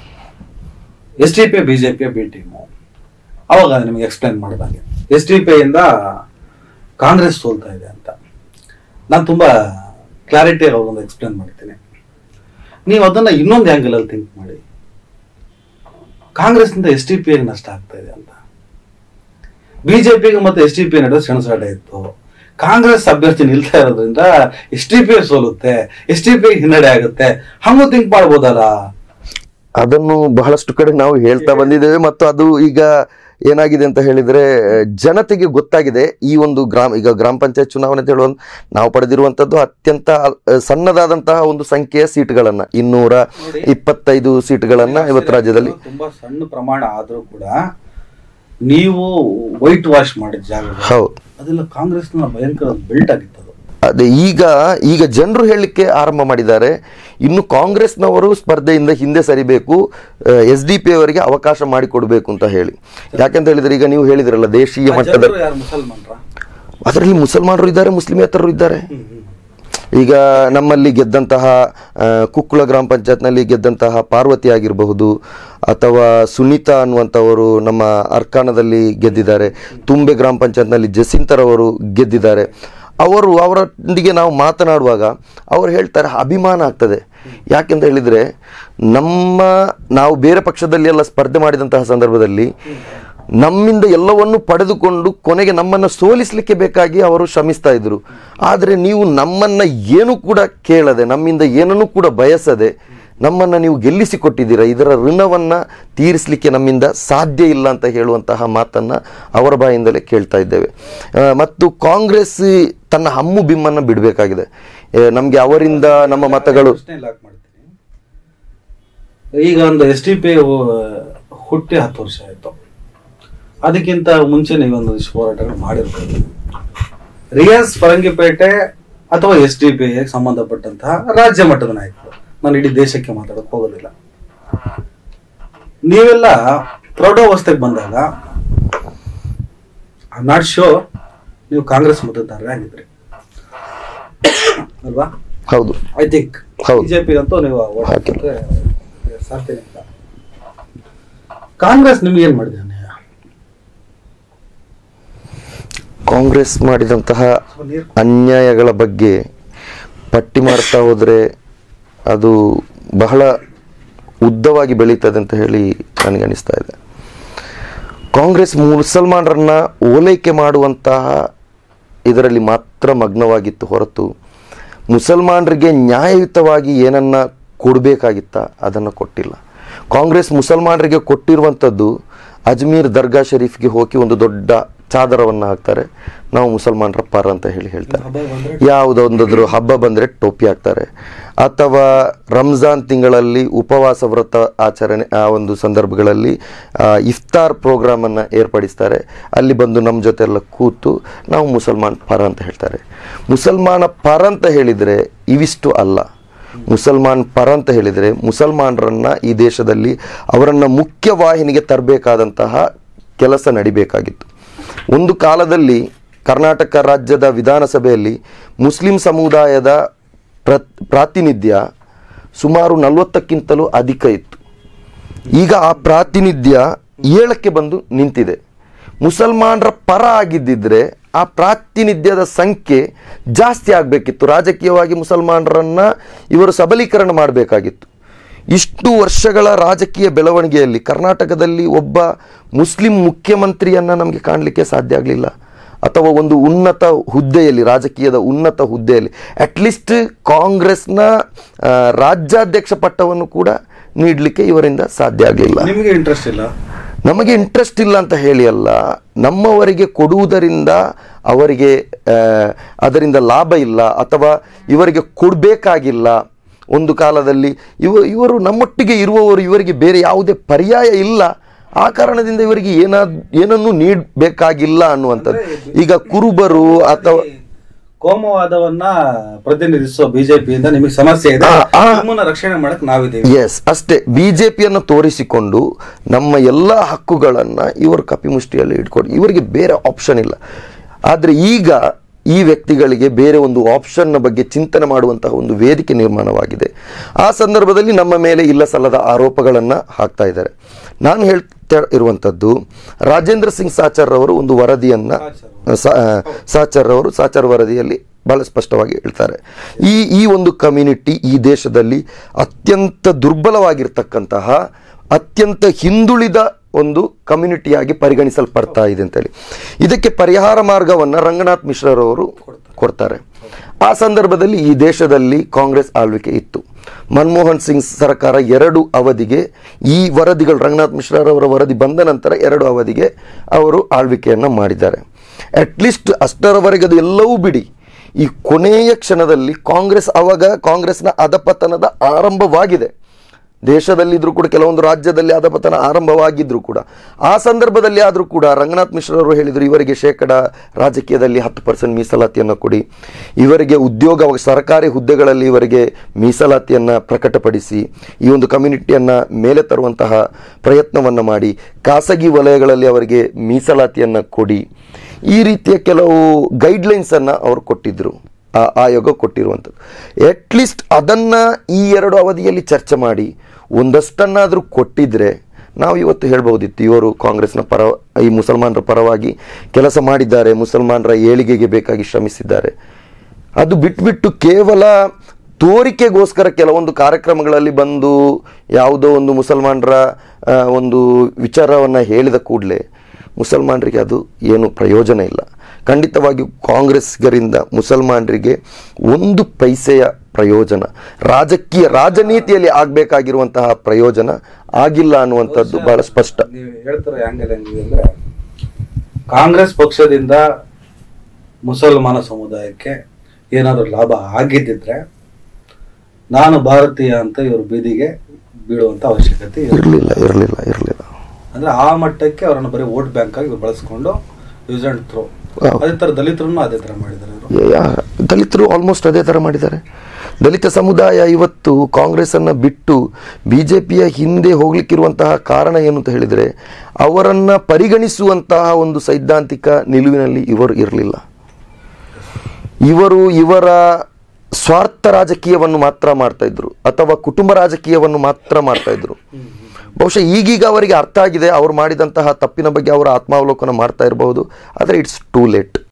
S T P BJP B team ಅವಾಗ ನಿಮಗೆ ಎಕ್ಸ್ಪ್ಲೈನ್ ಮಾಡಿದಂಗೆ ಎಸ್ ಟಿ ಪಿ ಇಂದ ಕಾಂಗ್ರೆಸ್ ಸೋಲ್ತಾ ಇದೆ ಅಂತ ನಾನು ತುಂಬಾ ಕ್ಲಾರಿಟಿ ಒಂದು ಎಕ್ಸ್ಪ್ಲೈನ್ ಮಾಡ್ತೀನಿ ನೀವು ಅದನ್ನ ಇನ್ನೊಂದು ಆಂಗಲ್ ಅಲ್ಲಿ ಥಿಂಕ್ ಮಾಡಿ ಕಾಂಗ್ರೆಸ್ನಿಂದ ಎಸ್ ಟಿ ಪಿ ನಷ್ಟ ಆಗ್ತಾ ಇದೆ ಅಂತ ಬಿಜೆಪಿಗೆ ಮತ್ತೆ ಎಸ್ ಟಿ ಪಿ ನಡುವೆ ಸೆಣಸಾಟ ಇತ್ತು ಕಾಂಗ್ರೆಸ್ ಅಭ್ಯರ್ಥಿ ನಿಲ್ತಾ ಇರೋದ್ರಿಂದ ಎಸ್ ಟಿ ಪಿ ಸೋಲುತ್ತೆ ಎಸ್ ಟಿ ಪಿ ಹಿನ್ನಡೆ ಆಗುತ್ತೆ ಹಂಗೂ ಥಿಂಕ್ ಮಾಡ್ಬೋದಲ್ಲ ಅದನ್ನು ಬಹಳಷ್ಟು ಕಡೆ ನಾವು ಹೇಳ್ತಾ ಬಂದಿದ್ದೇವೆ ಮತ್ತು ಅದು ಈಗ ಏನಾಗಿದೆ ಅಂತ ಹೇಳಿದ್ರೆ ಜನತೆಗೆ ಗೊತ್ತಾಗಿದೆ ಈ ಒಂದು ಗ್ರಾಮ ಈಗ ಗ್ರಾಮ ಪಂಚಾಯತ್ ಚುನಾವಣೆ ಅಂತ ಹೇಳುವ ನಾವು ಪಡೆದಿರುವಂತದ್ದು ಅತ್ಯಂತ ಅ, ಸಣ್ಣದಾದಂತಹ ಒಂದು ಸಂಖ್ಯೆಯ ಸೀಟ್ಗಳನ್ನ ಇನ್ನೂರ ಇಪ್ಪತ್ತೈದು ಸೀಟ್ಗಳನ್ನ ಇವತ್ತು ರಾಜ್ಯದಲ್ಲಿ ತುಂಬಾ ಸಣ್ಣ ಪ್ರಮಾಣ ಆದ್ರೂ ಕೂಡ ನೀವು ವೈಟ್ ವಾಶ್ ಮಾಡಿದ ಜಾಗ ಹೌದು ಅದೆಲ್ಲ ಕಾಂಗ್ರೆಸ್ನ ಭಯಂಕರ ಬಿಲ್ಟ್ ಆಗಿತ್ತು ಅದು ಅದೇ ಈಗ ಈಗ ಜನರು ಹೇಳಲಿಕ್ಕೆ ಆರಂಭ ಮಾಡಿದ್ದಾರೆ ಇನ್ನು ಕಾಂಗ್ರೆಸ್ನವರು ಸ್ಪರ್ಧೆಯಿಂದ ಹಿಂದೆ ಸರಿಬೇಕು ಎಸ್ ಡಿ ಪಿ ಅವರಿಗೆ ಅವಕಾಶ ಮಾಡಿಕೊಡ್ಬೇಕು ಅಂತ ಹೇಳಿ ಯಾಕಂತ ಹೇಳಿದ್ರೆ ಈಗ ನೀವು ಹೇಳಿದ್ರಲ್ಲ ದೇಶೀಯ ಮಟ್ಟದ ಜನರು ಯಾರು ಮುಸಲ್ಮಾನ್ರ ಅದರಲ್ಲಿ ಮುಸಲ್ಮಾನರು ಇದ್ದಾರೆ ಮುಸ್ಲಿಮೇತರರು ಇದ್ದಾರೆ ಈಗ ನಮ್ಮಲ್ಲಿ ಗೆದ್ದಂತಹ ಆ, ಕುಕ್ಕುಳ ಗ್ರಾಮ ಪಂಚಾಯತ್ನಲ್ಲಿ ಗೆದ್ದಂತಹ ಪಾರ್ವತಿ ಆಗಿರಬಹುದು ಅಥವಾ ಸುನೀತಾ ಅನ್ನುವಂಥವರು ನಮ್ಮ ಅರ್ಕಾನದಲ್ಲಿ ಗೆದ್ದಿದ್ದಾರೆ ತುಂಬೆ ಗ್ರಾಮ ಪಂಚಾಯತ್ನಲ್ಲಿ ಜಸಿಂತರವರು ಗೆದ್ದಿದ್ದಾರೆ ಅವರು ಅವರೊಂದಿಗೆ ನಾವು ಮಾತನಾಡುವಾಗ ಅವರು ಹೇಳ್ತಾರೆ ಅಭಿಮಾನ ಆಗ್ತದೆ ಯಾಕೆಂತ ಹೇಳಿದರೆ ನಮ್ಮ ನಾವು ಬೇರೆ ಪಕ್ಷದಲ್ಲಿ ಎಲ್ಲ ಸ್ಪರ್ಧೆ ಮಾಡಿದಂತಹ ಸಂದರ್ಭದಲ್ಲಿ ನಮ್ಮಿಂದ ಎಲ್ಲವನ್ನು ಪಡೆದುಕೊಂಡು ಕೊನೆಗೆ ನಮ್ಮನ್ನು ಸೋಲಿಸಲಿಕ್ಕೆ ಬೇಕಾಗಿ ಅವರು ಶ್ರಮಿಸ್ತಾ ಇದ್ರು ಆದರೆ ನೀವು ನಮ್ಮನ್ನ ಏನು ಕೂಡ ಕೇಳದೆ ನಮ್ಮಿಂದ ಏನನ್ನೂ ಕೂಡ ಬಯಸದೆ ನಮ್ಮನ್ನು ನೀವು ಗೆಲ್ಲಿಸಿಕೊಟ್ಟಿದ್ದೀರಾ ಇದರ ಋಣವನ್ನು ತೀರಿಸಲಿಕ್ಕೆ ನಮ್ಮಿಂದ ಸಾಧ್ಯ ಇಲ್ಲ ಅಂತ ಹೇಳುವಂತಹ ಮಾತನ್ನು ಅವರ ಬಾಯಿಂದಲೇ ಕೇಳ್ತಾ ಇದ್ದೇವೆ ಆ, ಮತ್ತು ಕಾಂಗ್ರೆಸ್ ತನ್ನ ಹಮ್ಮು ಬಿಮ್ಮನ್ನು ಬಿಡಬೇಕಾಗಿದೆ ನಮಗೆ ಅವರಿಂದ ನಮ್ಮ ಮತಗಳು ಪ್ರಶ್ನೆ ಲಾಕ್ ಮಾಡ್ತೀನಿ ಈಗ ಒಂದು ಎಸ್ ಟಿ ಪಿ ಹುಟ್ಟಿ ಹತ್ತು ವರ್ಷ ಆಯ್ತು ಅದಕ್ಕಿಂತ ಮುಂಚೆ ನೀವು ಒಂದಿಷ್ಟು ಹೋರಾಟಗಳು ಮಾಡಿರ್ಬೋದು ರಿಯಾಸ್ ಫರಂಗಿಪೇಟೆ ಅಥವಾ ಎಸ್ ಡಿ ಪಿ ಸಂಬಂಧಪಟ್ಟಂತಹ ರಾಜ್ಯ ಮಟ್ಟದ ನಾಯಕರು ನಾನು ಇಡೀ ದೇಶಕ್ಕೆ ಮಾತಾಡಕ್ ಹೋಗೋದಿಲ್ಲ ನೀವೆಲ್ಲ ಪ್ರೌಢಾವಸ್ಥೆಗೆ ಬಂದಾಗ ನಾಟ್ ಶೋ ನೀವು ಕಾಂಗ್ರೆಸ್ ಮತದಾರರೇ ಆಗಿದ್ರಿ ಅಲ್ವಾ ಹೌದು ಐ ಥಿಂಕ್ ಹೌದು. ಬಿಜೆಪಿ ಅಂತೂ ನೀವು vote ಹಾಕಿಲ್ಲ. ಹಾಕಿದ್ರೆ ಸಾಧ್ಯನೇ ಇಲ್ಲ ಕಾಂಗ್ರೆಸ್ ನಿಮ್ಗೆ ಏನ್ ಮಾಡಿದೆ ಅನ್ಯಾಯ ಕಾಂಗ್ರೆಸ್ ಮಾಡಿದಂತಹ ಸ್ವಲ್ಪ ನೀರು ಅನ್ಯಾಯಗಳ ಬಗ್ಗೆ ಪಟ್ಟಿ ಮಾಡ್ತಾ ಹೋದರೆ ಅದು ಬಹಳ ಉದ್ದವಾಗಿ ಬೆಳೀತದೆ ಅಂತ ಹೇಳಿ ನನಗೆ ಅನಿಸ್ತಾ ಇದೆ ಕಾಂಗ್ರೆಸ್ ಮುಸಲ್ಮಾನರನ್ನ ಓಲೈಕೆ ಮಾಡುವಂತಹ ಇದರಲ್ಲಿ ಮಾತ್ರ ಮಗ್ನವಾಗಿತ್ತು ಹೊರತು ಮುಸಲ್ಮಾನರಿಗೆ ನ್ಯಾಯಯುತವಾಗಿ ಏನನ್ನ ಕೊಡಬೇಕಾಗಿತ್ತ ಅದನ್ನು ಕೊಟ್ಟಿಲ್ಲ ಕಾಂಗ್ರೆಸ್ ಮುಸಲ್ಮಾನರಿಗೆ ಕೊಟ್ಟಿರುವಂಥದ್ದು ಅಜ್ಮೀರ್ ದರ್ಗಾ ಶರೀಫ್ಗೆ ಹೋಗಿ ಒಂದು ದೊಡ್ಡ ಚಾದರವನ್ನು ಹಾಕ್ತಾರೆ ನಾವು ಮುಸಲ್ಮಾನರ ಪರ ಅಂತ ಹೇಳಿ ಹೇಳ್ತಾರೆ ಹಬ್ಬ ಬಂದ್ರೆ ಯಾವುದೊಂದಾದ್ರು ಹಬ್ಬ ಬಂದರೆ ಟೋಪಿ ಹಾಕ್ತಾರೆ ಅಥವಾ ರಂಜಾನ್ ತಿಂಗಳಲ್ಲಿ ಉಪವಾಸ ವ್ರತ ಆಚರಣೆ ಆ ಒಂದು ಸಂದರ್ಭಗಳಲ್ಲಿ ಆ, ಇಫ್ತಾರ್ ಪ್ರೋಗ್ರಾಮನ್ನು ಏರ್ಪಡಿಸ್ತಾರೆ ಅಲ್ಲಿ ಬಂದು ನಮ್ಮ ಜೊತೆ ಎಲ್ಲ ಕೂತು ನಾವು ಮುಸಲ್ಮಾನ್ ಪರ ಅಂತ ಹೇಳ್ತಾರೆ ಮುಸಲ್ಮಾನ ಪರ ಅಂತ ಹೇಳಿದರೆ ಇವಿಷ್ಟು ಅಲ್ಲ ಮುಸಲ್ಮಾನ್ ಪರ ಅಂತ ಹೇಳಿದರೆ ಮುಸಲ್ಮಾನರನ್ನ ಈ ದೇಶದಲ್ಲಿ ಅವರನ್ನು ಮುಖ್ಯವಾಹಿನಿಗೆ ತರಬೇಕಾದಂತಹ ಕೆಲಸ ನಡಿಬೇಕಾಗಿತ್ತು ಒಂದು ಕಾಲದಲ್ಲಿ ಕರ್ನಾಟಕ ರಾಜ್ಯದ ವಿಧಾನಸಭೆಯಲ್ಲಿ ಮುಸ್ಲಿಂ ಸಮುದಾಯದ ಪ್ರ ಪ್ರಾತಿನಿಧ್ಯ ಸುಮಾರು ನಲವತ್ತಕ್ಕಿಂತಲೂ ಅಧಿಕ ಇತ್ತು ಈಗ ಆ ಪ್ರಾತಿನಿಧ್ಯ ಏಳಕ್ಕೆ ಬಂದು ನಿಂತಿದೆ ಮುಸಲ್ಮಾನರ ಪರ ಆಗಿದ್ದಿದ್ರೆ ಆ ಪ್ರಾತಿನಿಧ್ಯದ ಸಂಖ್ಯೆ ಜಾಸ್ತಿ ಆಗಬೇಕಿತ್ತು ರಾಜಕೀಯವಾಗಿ ಮುಸಲ್ಮಾನರನ್ನ ಇವರು ಸಬಲೀಕರಣ ಮಾಡಬೇಕಾಗಿತ್ತು ಇಷ್ಟು ವರ್ಷಗಳ ರಾಜಕೀಯ ಬೆಳವಣಿಗೆಯಲ್ಲಿ ಕರ್ನಾಟಕದಲ್ಲಿ ಒಬ್ಬ ಮುಸ್ಲಿಂ ಮುಖ್ಯಮಂತ್ರಿಯನ್ನ ನಮಗೆ ಕಾಣಲಿಕ್ಕೆ ಸಾಧ್ಯ ಆಗಲಿಲ್ಲ ಅಥವಾ ಒಂದು ಉನ್ನತ ಹುದ್ದೆಯಲ್ಲಿ ರಾಜಕೀಯದ ಉನ್ನತ ಹುದ್ದೆಯಲ್ಲಿ ಅಟ್ಲೀಸ್ಟ್ ಕಾಂಗ್ರೆಸ್ನ ಆ, ರಾಜ್ಯಾಧ್ಯಕ್ಷ ಪಟ್ಟವನ್ನು ಕೂಡ ನೀಡಲಿಕ್ಕೆ ಇವರಿಂದ ಸಾಧ್ಯ ಆಗಲಿಲ್ಲ ನಿಮಗೆ ಇಂಟ್ರೆಸ್ಟ್ ಇಲ್ಲ ನಮಗೆ ಇಂಟ್ರೆಸ್ಟ್ ಇಲ್ಲ ಅಂತ ಹೇಳಿ ಅಲ್ಲ ನಮ್ಮವರಿಗೆ ಕೊಡುವುದರಿಂದ ಅವರಿಗೆ ಆ, ಅದರಿಂದ ಲಾಭ ಇಲ್ಲ ಅಥವಾ ಇವರಿಗೆ ಕೊಡಬೇಕಾಗಿಲ್ಲ ಒಂದು ಕಾಲದಲ್ಲಿ ಇವ ಇವರು ನಮ್ಮೊಟ್ಟಿಗೆ ಇರುವವರು ಇವರಿಗೆ ಬೇರೆ ಯಾವುದೇ ಪರ್ಯಾಯ ಇಲ್ಲ ಆ ಕಾರಣದಿಂದ ಇವರಿಗೆ ಏನಾದ್ ಏನನ್ನೂ ನೀಡಬೇಕಾಗಿಲ್ಲ ಅನ್ನುವಂಥದ್ದು ಈಗ ಕುರುಬರು ಅಥವಾ ಕೋಮುವಾದವನ್ನ ಪ್ರತಿನಿಧಿಸುವ ಬಿಜೆಪಿಯಿಂದ ನಿಮಗೆ ಸಮಸ್ಯೆ ಇದೆ ಆ, ಆ. ನಿಮ್ಮನ್ನ ರಕ್ಷಣೆ ಮಾಡಕ್ ನಾವಿದ್ದೀವಿ ಎಸ್ ಅಷ್ಟೇ ಬಿಜೆಪಿಯನ್ನು ತೋರಿಸಿಕೊಂಡು ನಮ್ಮ ಎಲ್ಲ ಹಕ್ಕುಗಳನ್ನು ಇವರು ಕಪಿಮುಷ್ಟಿಯಲ್ಲಿ ಇಟ್ಕೊಂಡು ಇವರಿಗೆ ಬೇರೆ ಆಪ್ಷನ್ ಇಲ್ಲ ಆದರೆ ಈಗ ಈ ವ್ಯಕ್ತಿಗಳಿಗೆ ಬೇರೆ ಒಂದು ಆಪ್ಷನ್ನ ಬಗ್ಗೆ ಚಿಂತನೆ ಮಾಡುವಂತಹ ಒಂದು ವೇದಿಕೆ ನಿರ್ಮಾಣವಾಗಿದೆ ಆ ಸಂದರ್ಭದಲ್ಲಿ ನಮ್ಮ ಮೇಲೆ ಇಲ್ಲ ಸಲ್ಲದ ಆರೋಪಗಳನ್ನು ಹಾಕ್ತಾ ಇದ್ದಾರೆ ನಾನು ಹೇಳ್ತಾ ಇರುವಂಥದ್ದು ರಾಜೇಂದ್ರ ಸಿಂಗ್ ಸಾಚರ್ ಅವರು ಒಂದು ವರದಿಯನ್ನು ಸಾ- ಸಾಚರ್ ಅವರು ಸಾಚರ್ ವರದಿಯಲ್ಲಿ ಬಹಳ ಸ್ಪಷ್ಟವಾಗಿ ಹೇಳ್ತಾರೆ ಈ ಈ ಒಂದು ಕಮ್ಯುನಿಟಿ ಈ ದೇಶದಲ್ಲಿ ಅತ್ಯಂತ ದುರ್ಬಲವಾಗಿರ್ತಕ್ಕಂತಹ ಅತ್ಯಂತ ಹಿಂದುಳಿದ ಒಂದು ಕಮ್ಯುನಿಟಿಯಾಗಿ ಪರಿಗಣಿಸಲ್ಪಡ್ತಾ ಇದೆ ಅಂತೇಳಿ ಇದಕ್ಕೆ ಪರಿಹಾರ ಮಾರ್ಗವನ್ನು ರಂಗನಾಥ್ ಮಿಶ್ರರವರು ಕೊಡ್ತಾರೆ ಆ ಸಂದರ್ಭದಲ್ಲಿ ಈ ದೇಶದಲ್ಲಿ ಕಾಂಗ್ರೆಸ್ ಆಳ್ವಿಕೆ ಇತ್ತು ಮನಮೋಹನ್ ಸಿಂಗ್ ಸರ್ಕಾರ ಎರಡು ಅವಧಿಗೆ ಈ ವರದಿಗಳು ರಂಗನಾಥ್ ಮಿಶ್ರರವರ ವರದಿ ಬಂದ ನಂತರ ಎರಡು ಅವಧಿಗೆ ಅವರು ಆಳ್ವಿಕೆಯನ್ನು ಮಾಡಿದ್ದಾರೆ ಅಟ್ಲೀಸ್ಟ್ ಅಷ್ಟರವರೆಗೆ ಅದು ಎಲ್ಲವೂ ಬಿಡಿ ಈ ಕೊನೆಯ ಕ್ಷಣದಲ್ಲಿ ಕಾಂಗ್ರೆಸ್ ಅವಾಗ ಕಾಂಗ್ರೆಸ್ನ ಅಧಪತನದ ಆರಂಭವಾಗಿದೆ ದೇಶದಲ್ಲಿದ್ರೂ ಕೂಡ ಕೆಲವೊಂದು ರಾಜ್ಯದಲ್ಲಿ ಅಧಪತನ ಆರಂಭವಾಗಿದ್ರು ಕೂಡ ಆ ಸಂದರ್ಭದಲ್ಲಿ ಆದರೂ ಕೂಡ ರಂಗನಾಥ್ ಮಿಶ್ರರು ಹೇಳಿದರು ಇವರಿಗೆ ಶೇಕಡ ರಾಜಕೀಯದಲ್ಲಿ ಹತ್ತು ಪರ್ಸೆಂಟ್ ಮೀಸಲಾತಿಯನ್ನು ಕೊಡಿ ಇವರಿಗೆ ಉದ್ಯೋಗ ಸರ್ಕಾರಿ ಹುದ್ದೆಗಳಲ್ಲಿ ಇವರಿಗೆ ಮೀಸಲಾತಿಯನ್ನು ಪ್ರಕಟಪಡಿಸಿ ಈ ಒಂದು ಕಮ್ಯುನಿಟಿಯನ್ನು ಮೇಲೆ ತರುವಂತಹ ಪ್ರಯತ್ನವನ್ನು ಮಾಡಿ ಖಾಸಗಿ ವಲಯಗಳಲ್ಲಿ ಅವರಿಗೆ ಮೀಸಲಾತಿಯನ್ನು ಕೊಡಿ ಈ ರೀತಿಯ ಕೆಲವು ಗೈಡ್ಲೈನ್ಸನ್ನು ಅವರು ಕೊಟ್ಟಿದ್ದರು ಆ ಆಯೋಗ ಕೊಟ್ಟಿರುವಂಥದ್ದು ಅಟ್ಲೀಸ್ಟ್ ಅದನ್ನು ಈ ಎರಡು ಅವಧಿಯಲ್ಲಿ ಚರ್ಚೆ ಮಾಡಿ ಒಂದಷ್ಟನ್ನಾದರೂ ಕೊಟ್ಟಿದ್ರೆ ನಾವು ಇವತ್ತು ಹೇಳ್ಬೋದಿತ್ತು ಇವರು ಕಾಂಗ್ರೆಸ್ನ ಪರ ಈ ಮುಸಲ್ಮಾನರ ಪರವಾಗಿ ಕೆಲಸ ಮಾಡಿದ್ದಾರೆ ಮುಸಲ್ಮಾನರ ಏಳಿಗೆಗೆ ಬೇಕಾಗಿ ಶ್ರಮಿಸಿದ್ದಾರೆ ಅದು ಬಿಟ್ಬಿಟ್ಟು ಕೇವಲ ತೋರಿಕೆಗೋಸ್ಕರ ಕೆಲವೊಂದು ಕಾರ್ಯಕ್ರಮಗಳಲ್ಲಿ ಬಂದು ಯಾವುದೋ ಒಂದು ಮುಸಲ್ಮಾನರ ಆ, ಒಂದು ವಿಚಾರವನ್ನು ಹೇಳಿದ ಕೂಡಲೇ ಮುಸಲ್ಮಾನರಿಗೆ ಅದು ಏನು ಪ್ರಯೋಜನ ಇಲ್ಲ ಖಂಡಿತವಾಗಿಯೂ ಕಾಂಗ್ರೆಸ್ಗರಿಂದ ಮುಸಲ್ಮಾನರಿಗೆ ಒಂದು ಪೈಸೆಯ ಪ್ರಯೋಜನ ರಾಜಕೀಯ ರಾಜನೀತಿಯಲ್ಲಿ ಆಗಬೇಕಾಗಿರುವಂತಹ ಪ್ರಯೋಜನ ಆಗಿಲ್ಲ ಅನ್ನುವಂಥದ್ದು ಬಹಳ ಸ್ಪಷ್ಟ ನೀವು ಹೇಳ್ತಾರೆ ಆಂಗಲ್ ಹೆಂಗಿದೆ ಅಂದ್ರೆ ಕಾಂಗ್ರೆಸ್ ಪಕ್ಷದಿಂದ ಮುಸಲ್ಮಾನ ಸಮುದಾಯಕ್ಕೆ ಏನಾದರೂ ಲಾಭ ಆಗಿದ್ದಿದ್ರೆ ನಾನು ಭಾರತೀಯ ಅಂತ ಇವರು ಬೀದಿಗೆ ಬೀಳುವಂತ ಅವಶ್ಯಕತೆ ಇಲ್ಲ ಇರಲಿಲ್ಲ ಇರಲಿಲ್ಲ ಇರಲಿಲ್ಲ ಅಂದ್ರೆ ಆ ಮಟ್ಟಕ್ಕೆ ಅವರನ್ನು ಬರೀ ವೋಟ್ ಬ್ಯಾಂಕ್ ಆಗಿ ಇವ್ರು ಬಳಸ್ಕೊಂಡು ಯೂಸ್ ಅಂಡ್ ಥ್ರೋ ಅದೇ ತರ ದಲಿತರನ್ನು ಅದೇ ತರ ಮಾಡಿದ್ದಾರೆ ಇವರು ಯಾ- ದಲಿತರು ಆಲ್ಮೋಸ್ಟ್ ಅದೇ ಥರ ಮಾಡಿದ್ದಾರೆ ದಲಿತ ಸಮುದಾಯ ಇವತ್ತು ಕಾಂಗ್ರೆಸ್ಸನ್ನು ಬಿಟ್ಟು ಬಿ ಜೆ ಪಿಯ ಹಿಂದೆ ಹೋಗ್ಲಿಕ್ಕಿರುವಂತಹ ಕಾರಣ ಏನು ಅಂತ ಹೇಳಿದರೆ ಅವರನ್ನು ಪರಿಗಣಿಸುವಂತಹ ಒಂದು ಸೈದ್ಧಾಂತಿಕ ನಿಲುವಿನಲ್ಲಿ ಇವರು ಇರಲಿಲ್ಲ ಇವರು ಇವರ ಸ್ವಾರ್ಥ ರಾಜಕೀಯವನ್ನು ಮಾತ್ರ ಮಾಡ್ತಾ ಇದ್ರು ಅಥವಾ ಕುಟುಂಬ ರಾಜಕೀಯವನ್ನು ಮಾತ್ರ ಮಾಡ್ತಾ ಇದ್ರು ಬಹುಶಃ ಈಗೀಗ ಅವರಿಗೆ ಅರ್ಥ ಆಗಿದೆ ಅವ್ರು ಮಾಡಿದಂತಹ ತಪ್ಪಿನ ಬಗ್ಗೆ ಅವರ ಆತ್ಮಾವಲೋಕನ ಮಾಡ್ತಾ ಇರಬಹುದು ಆದರೆ ಇಟ್ಸ್ ಟೂ ಲೇಟ್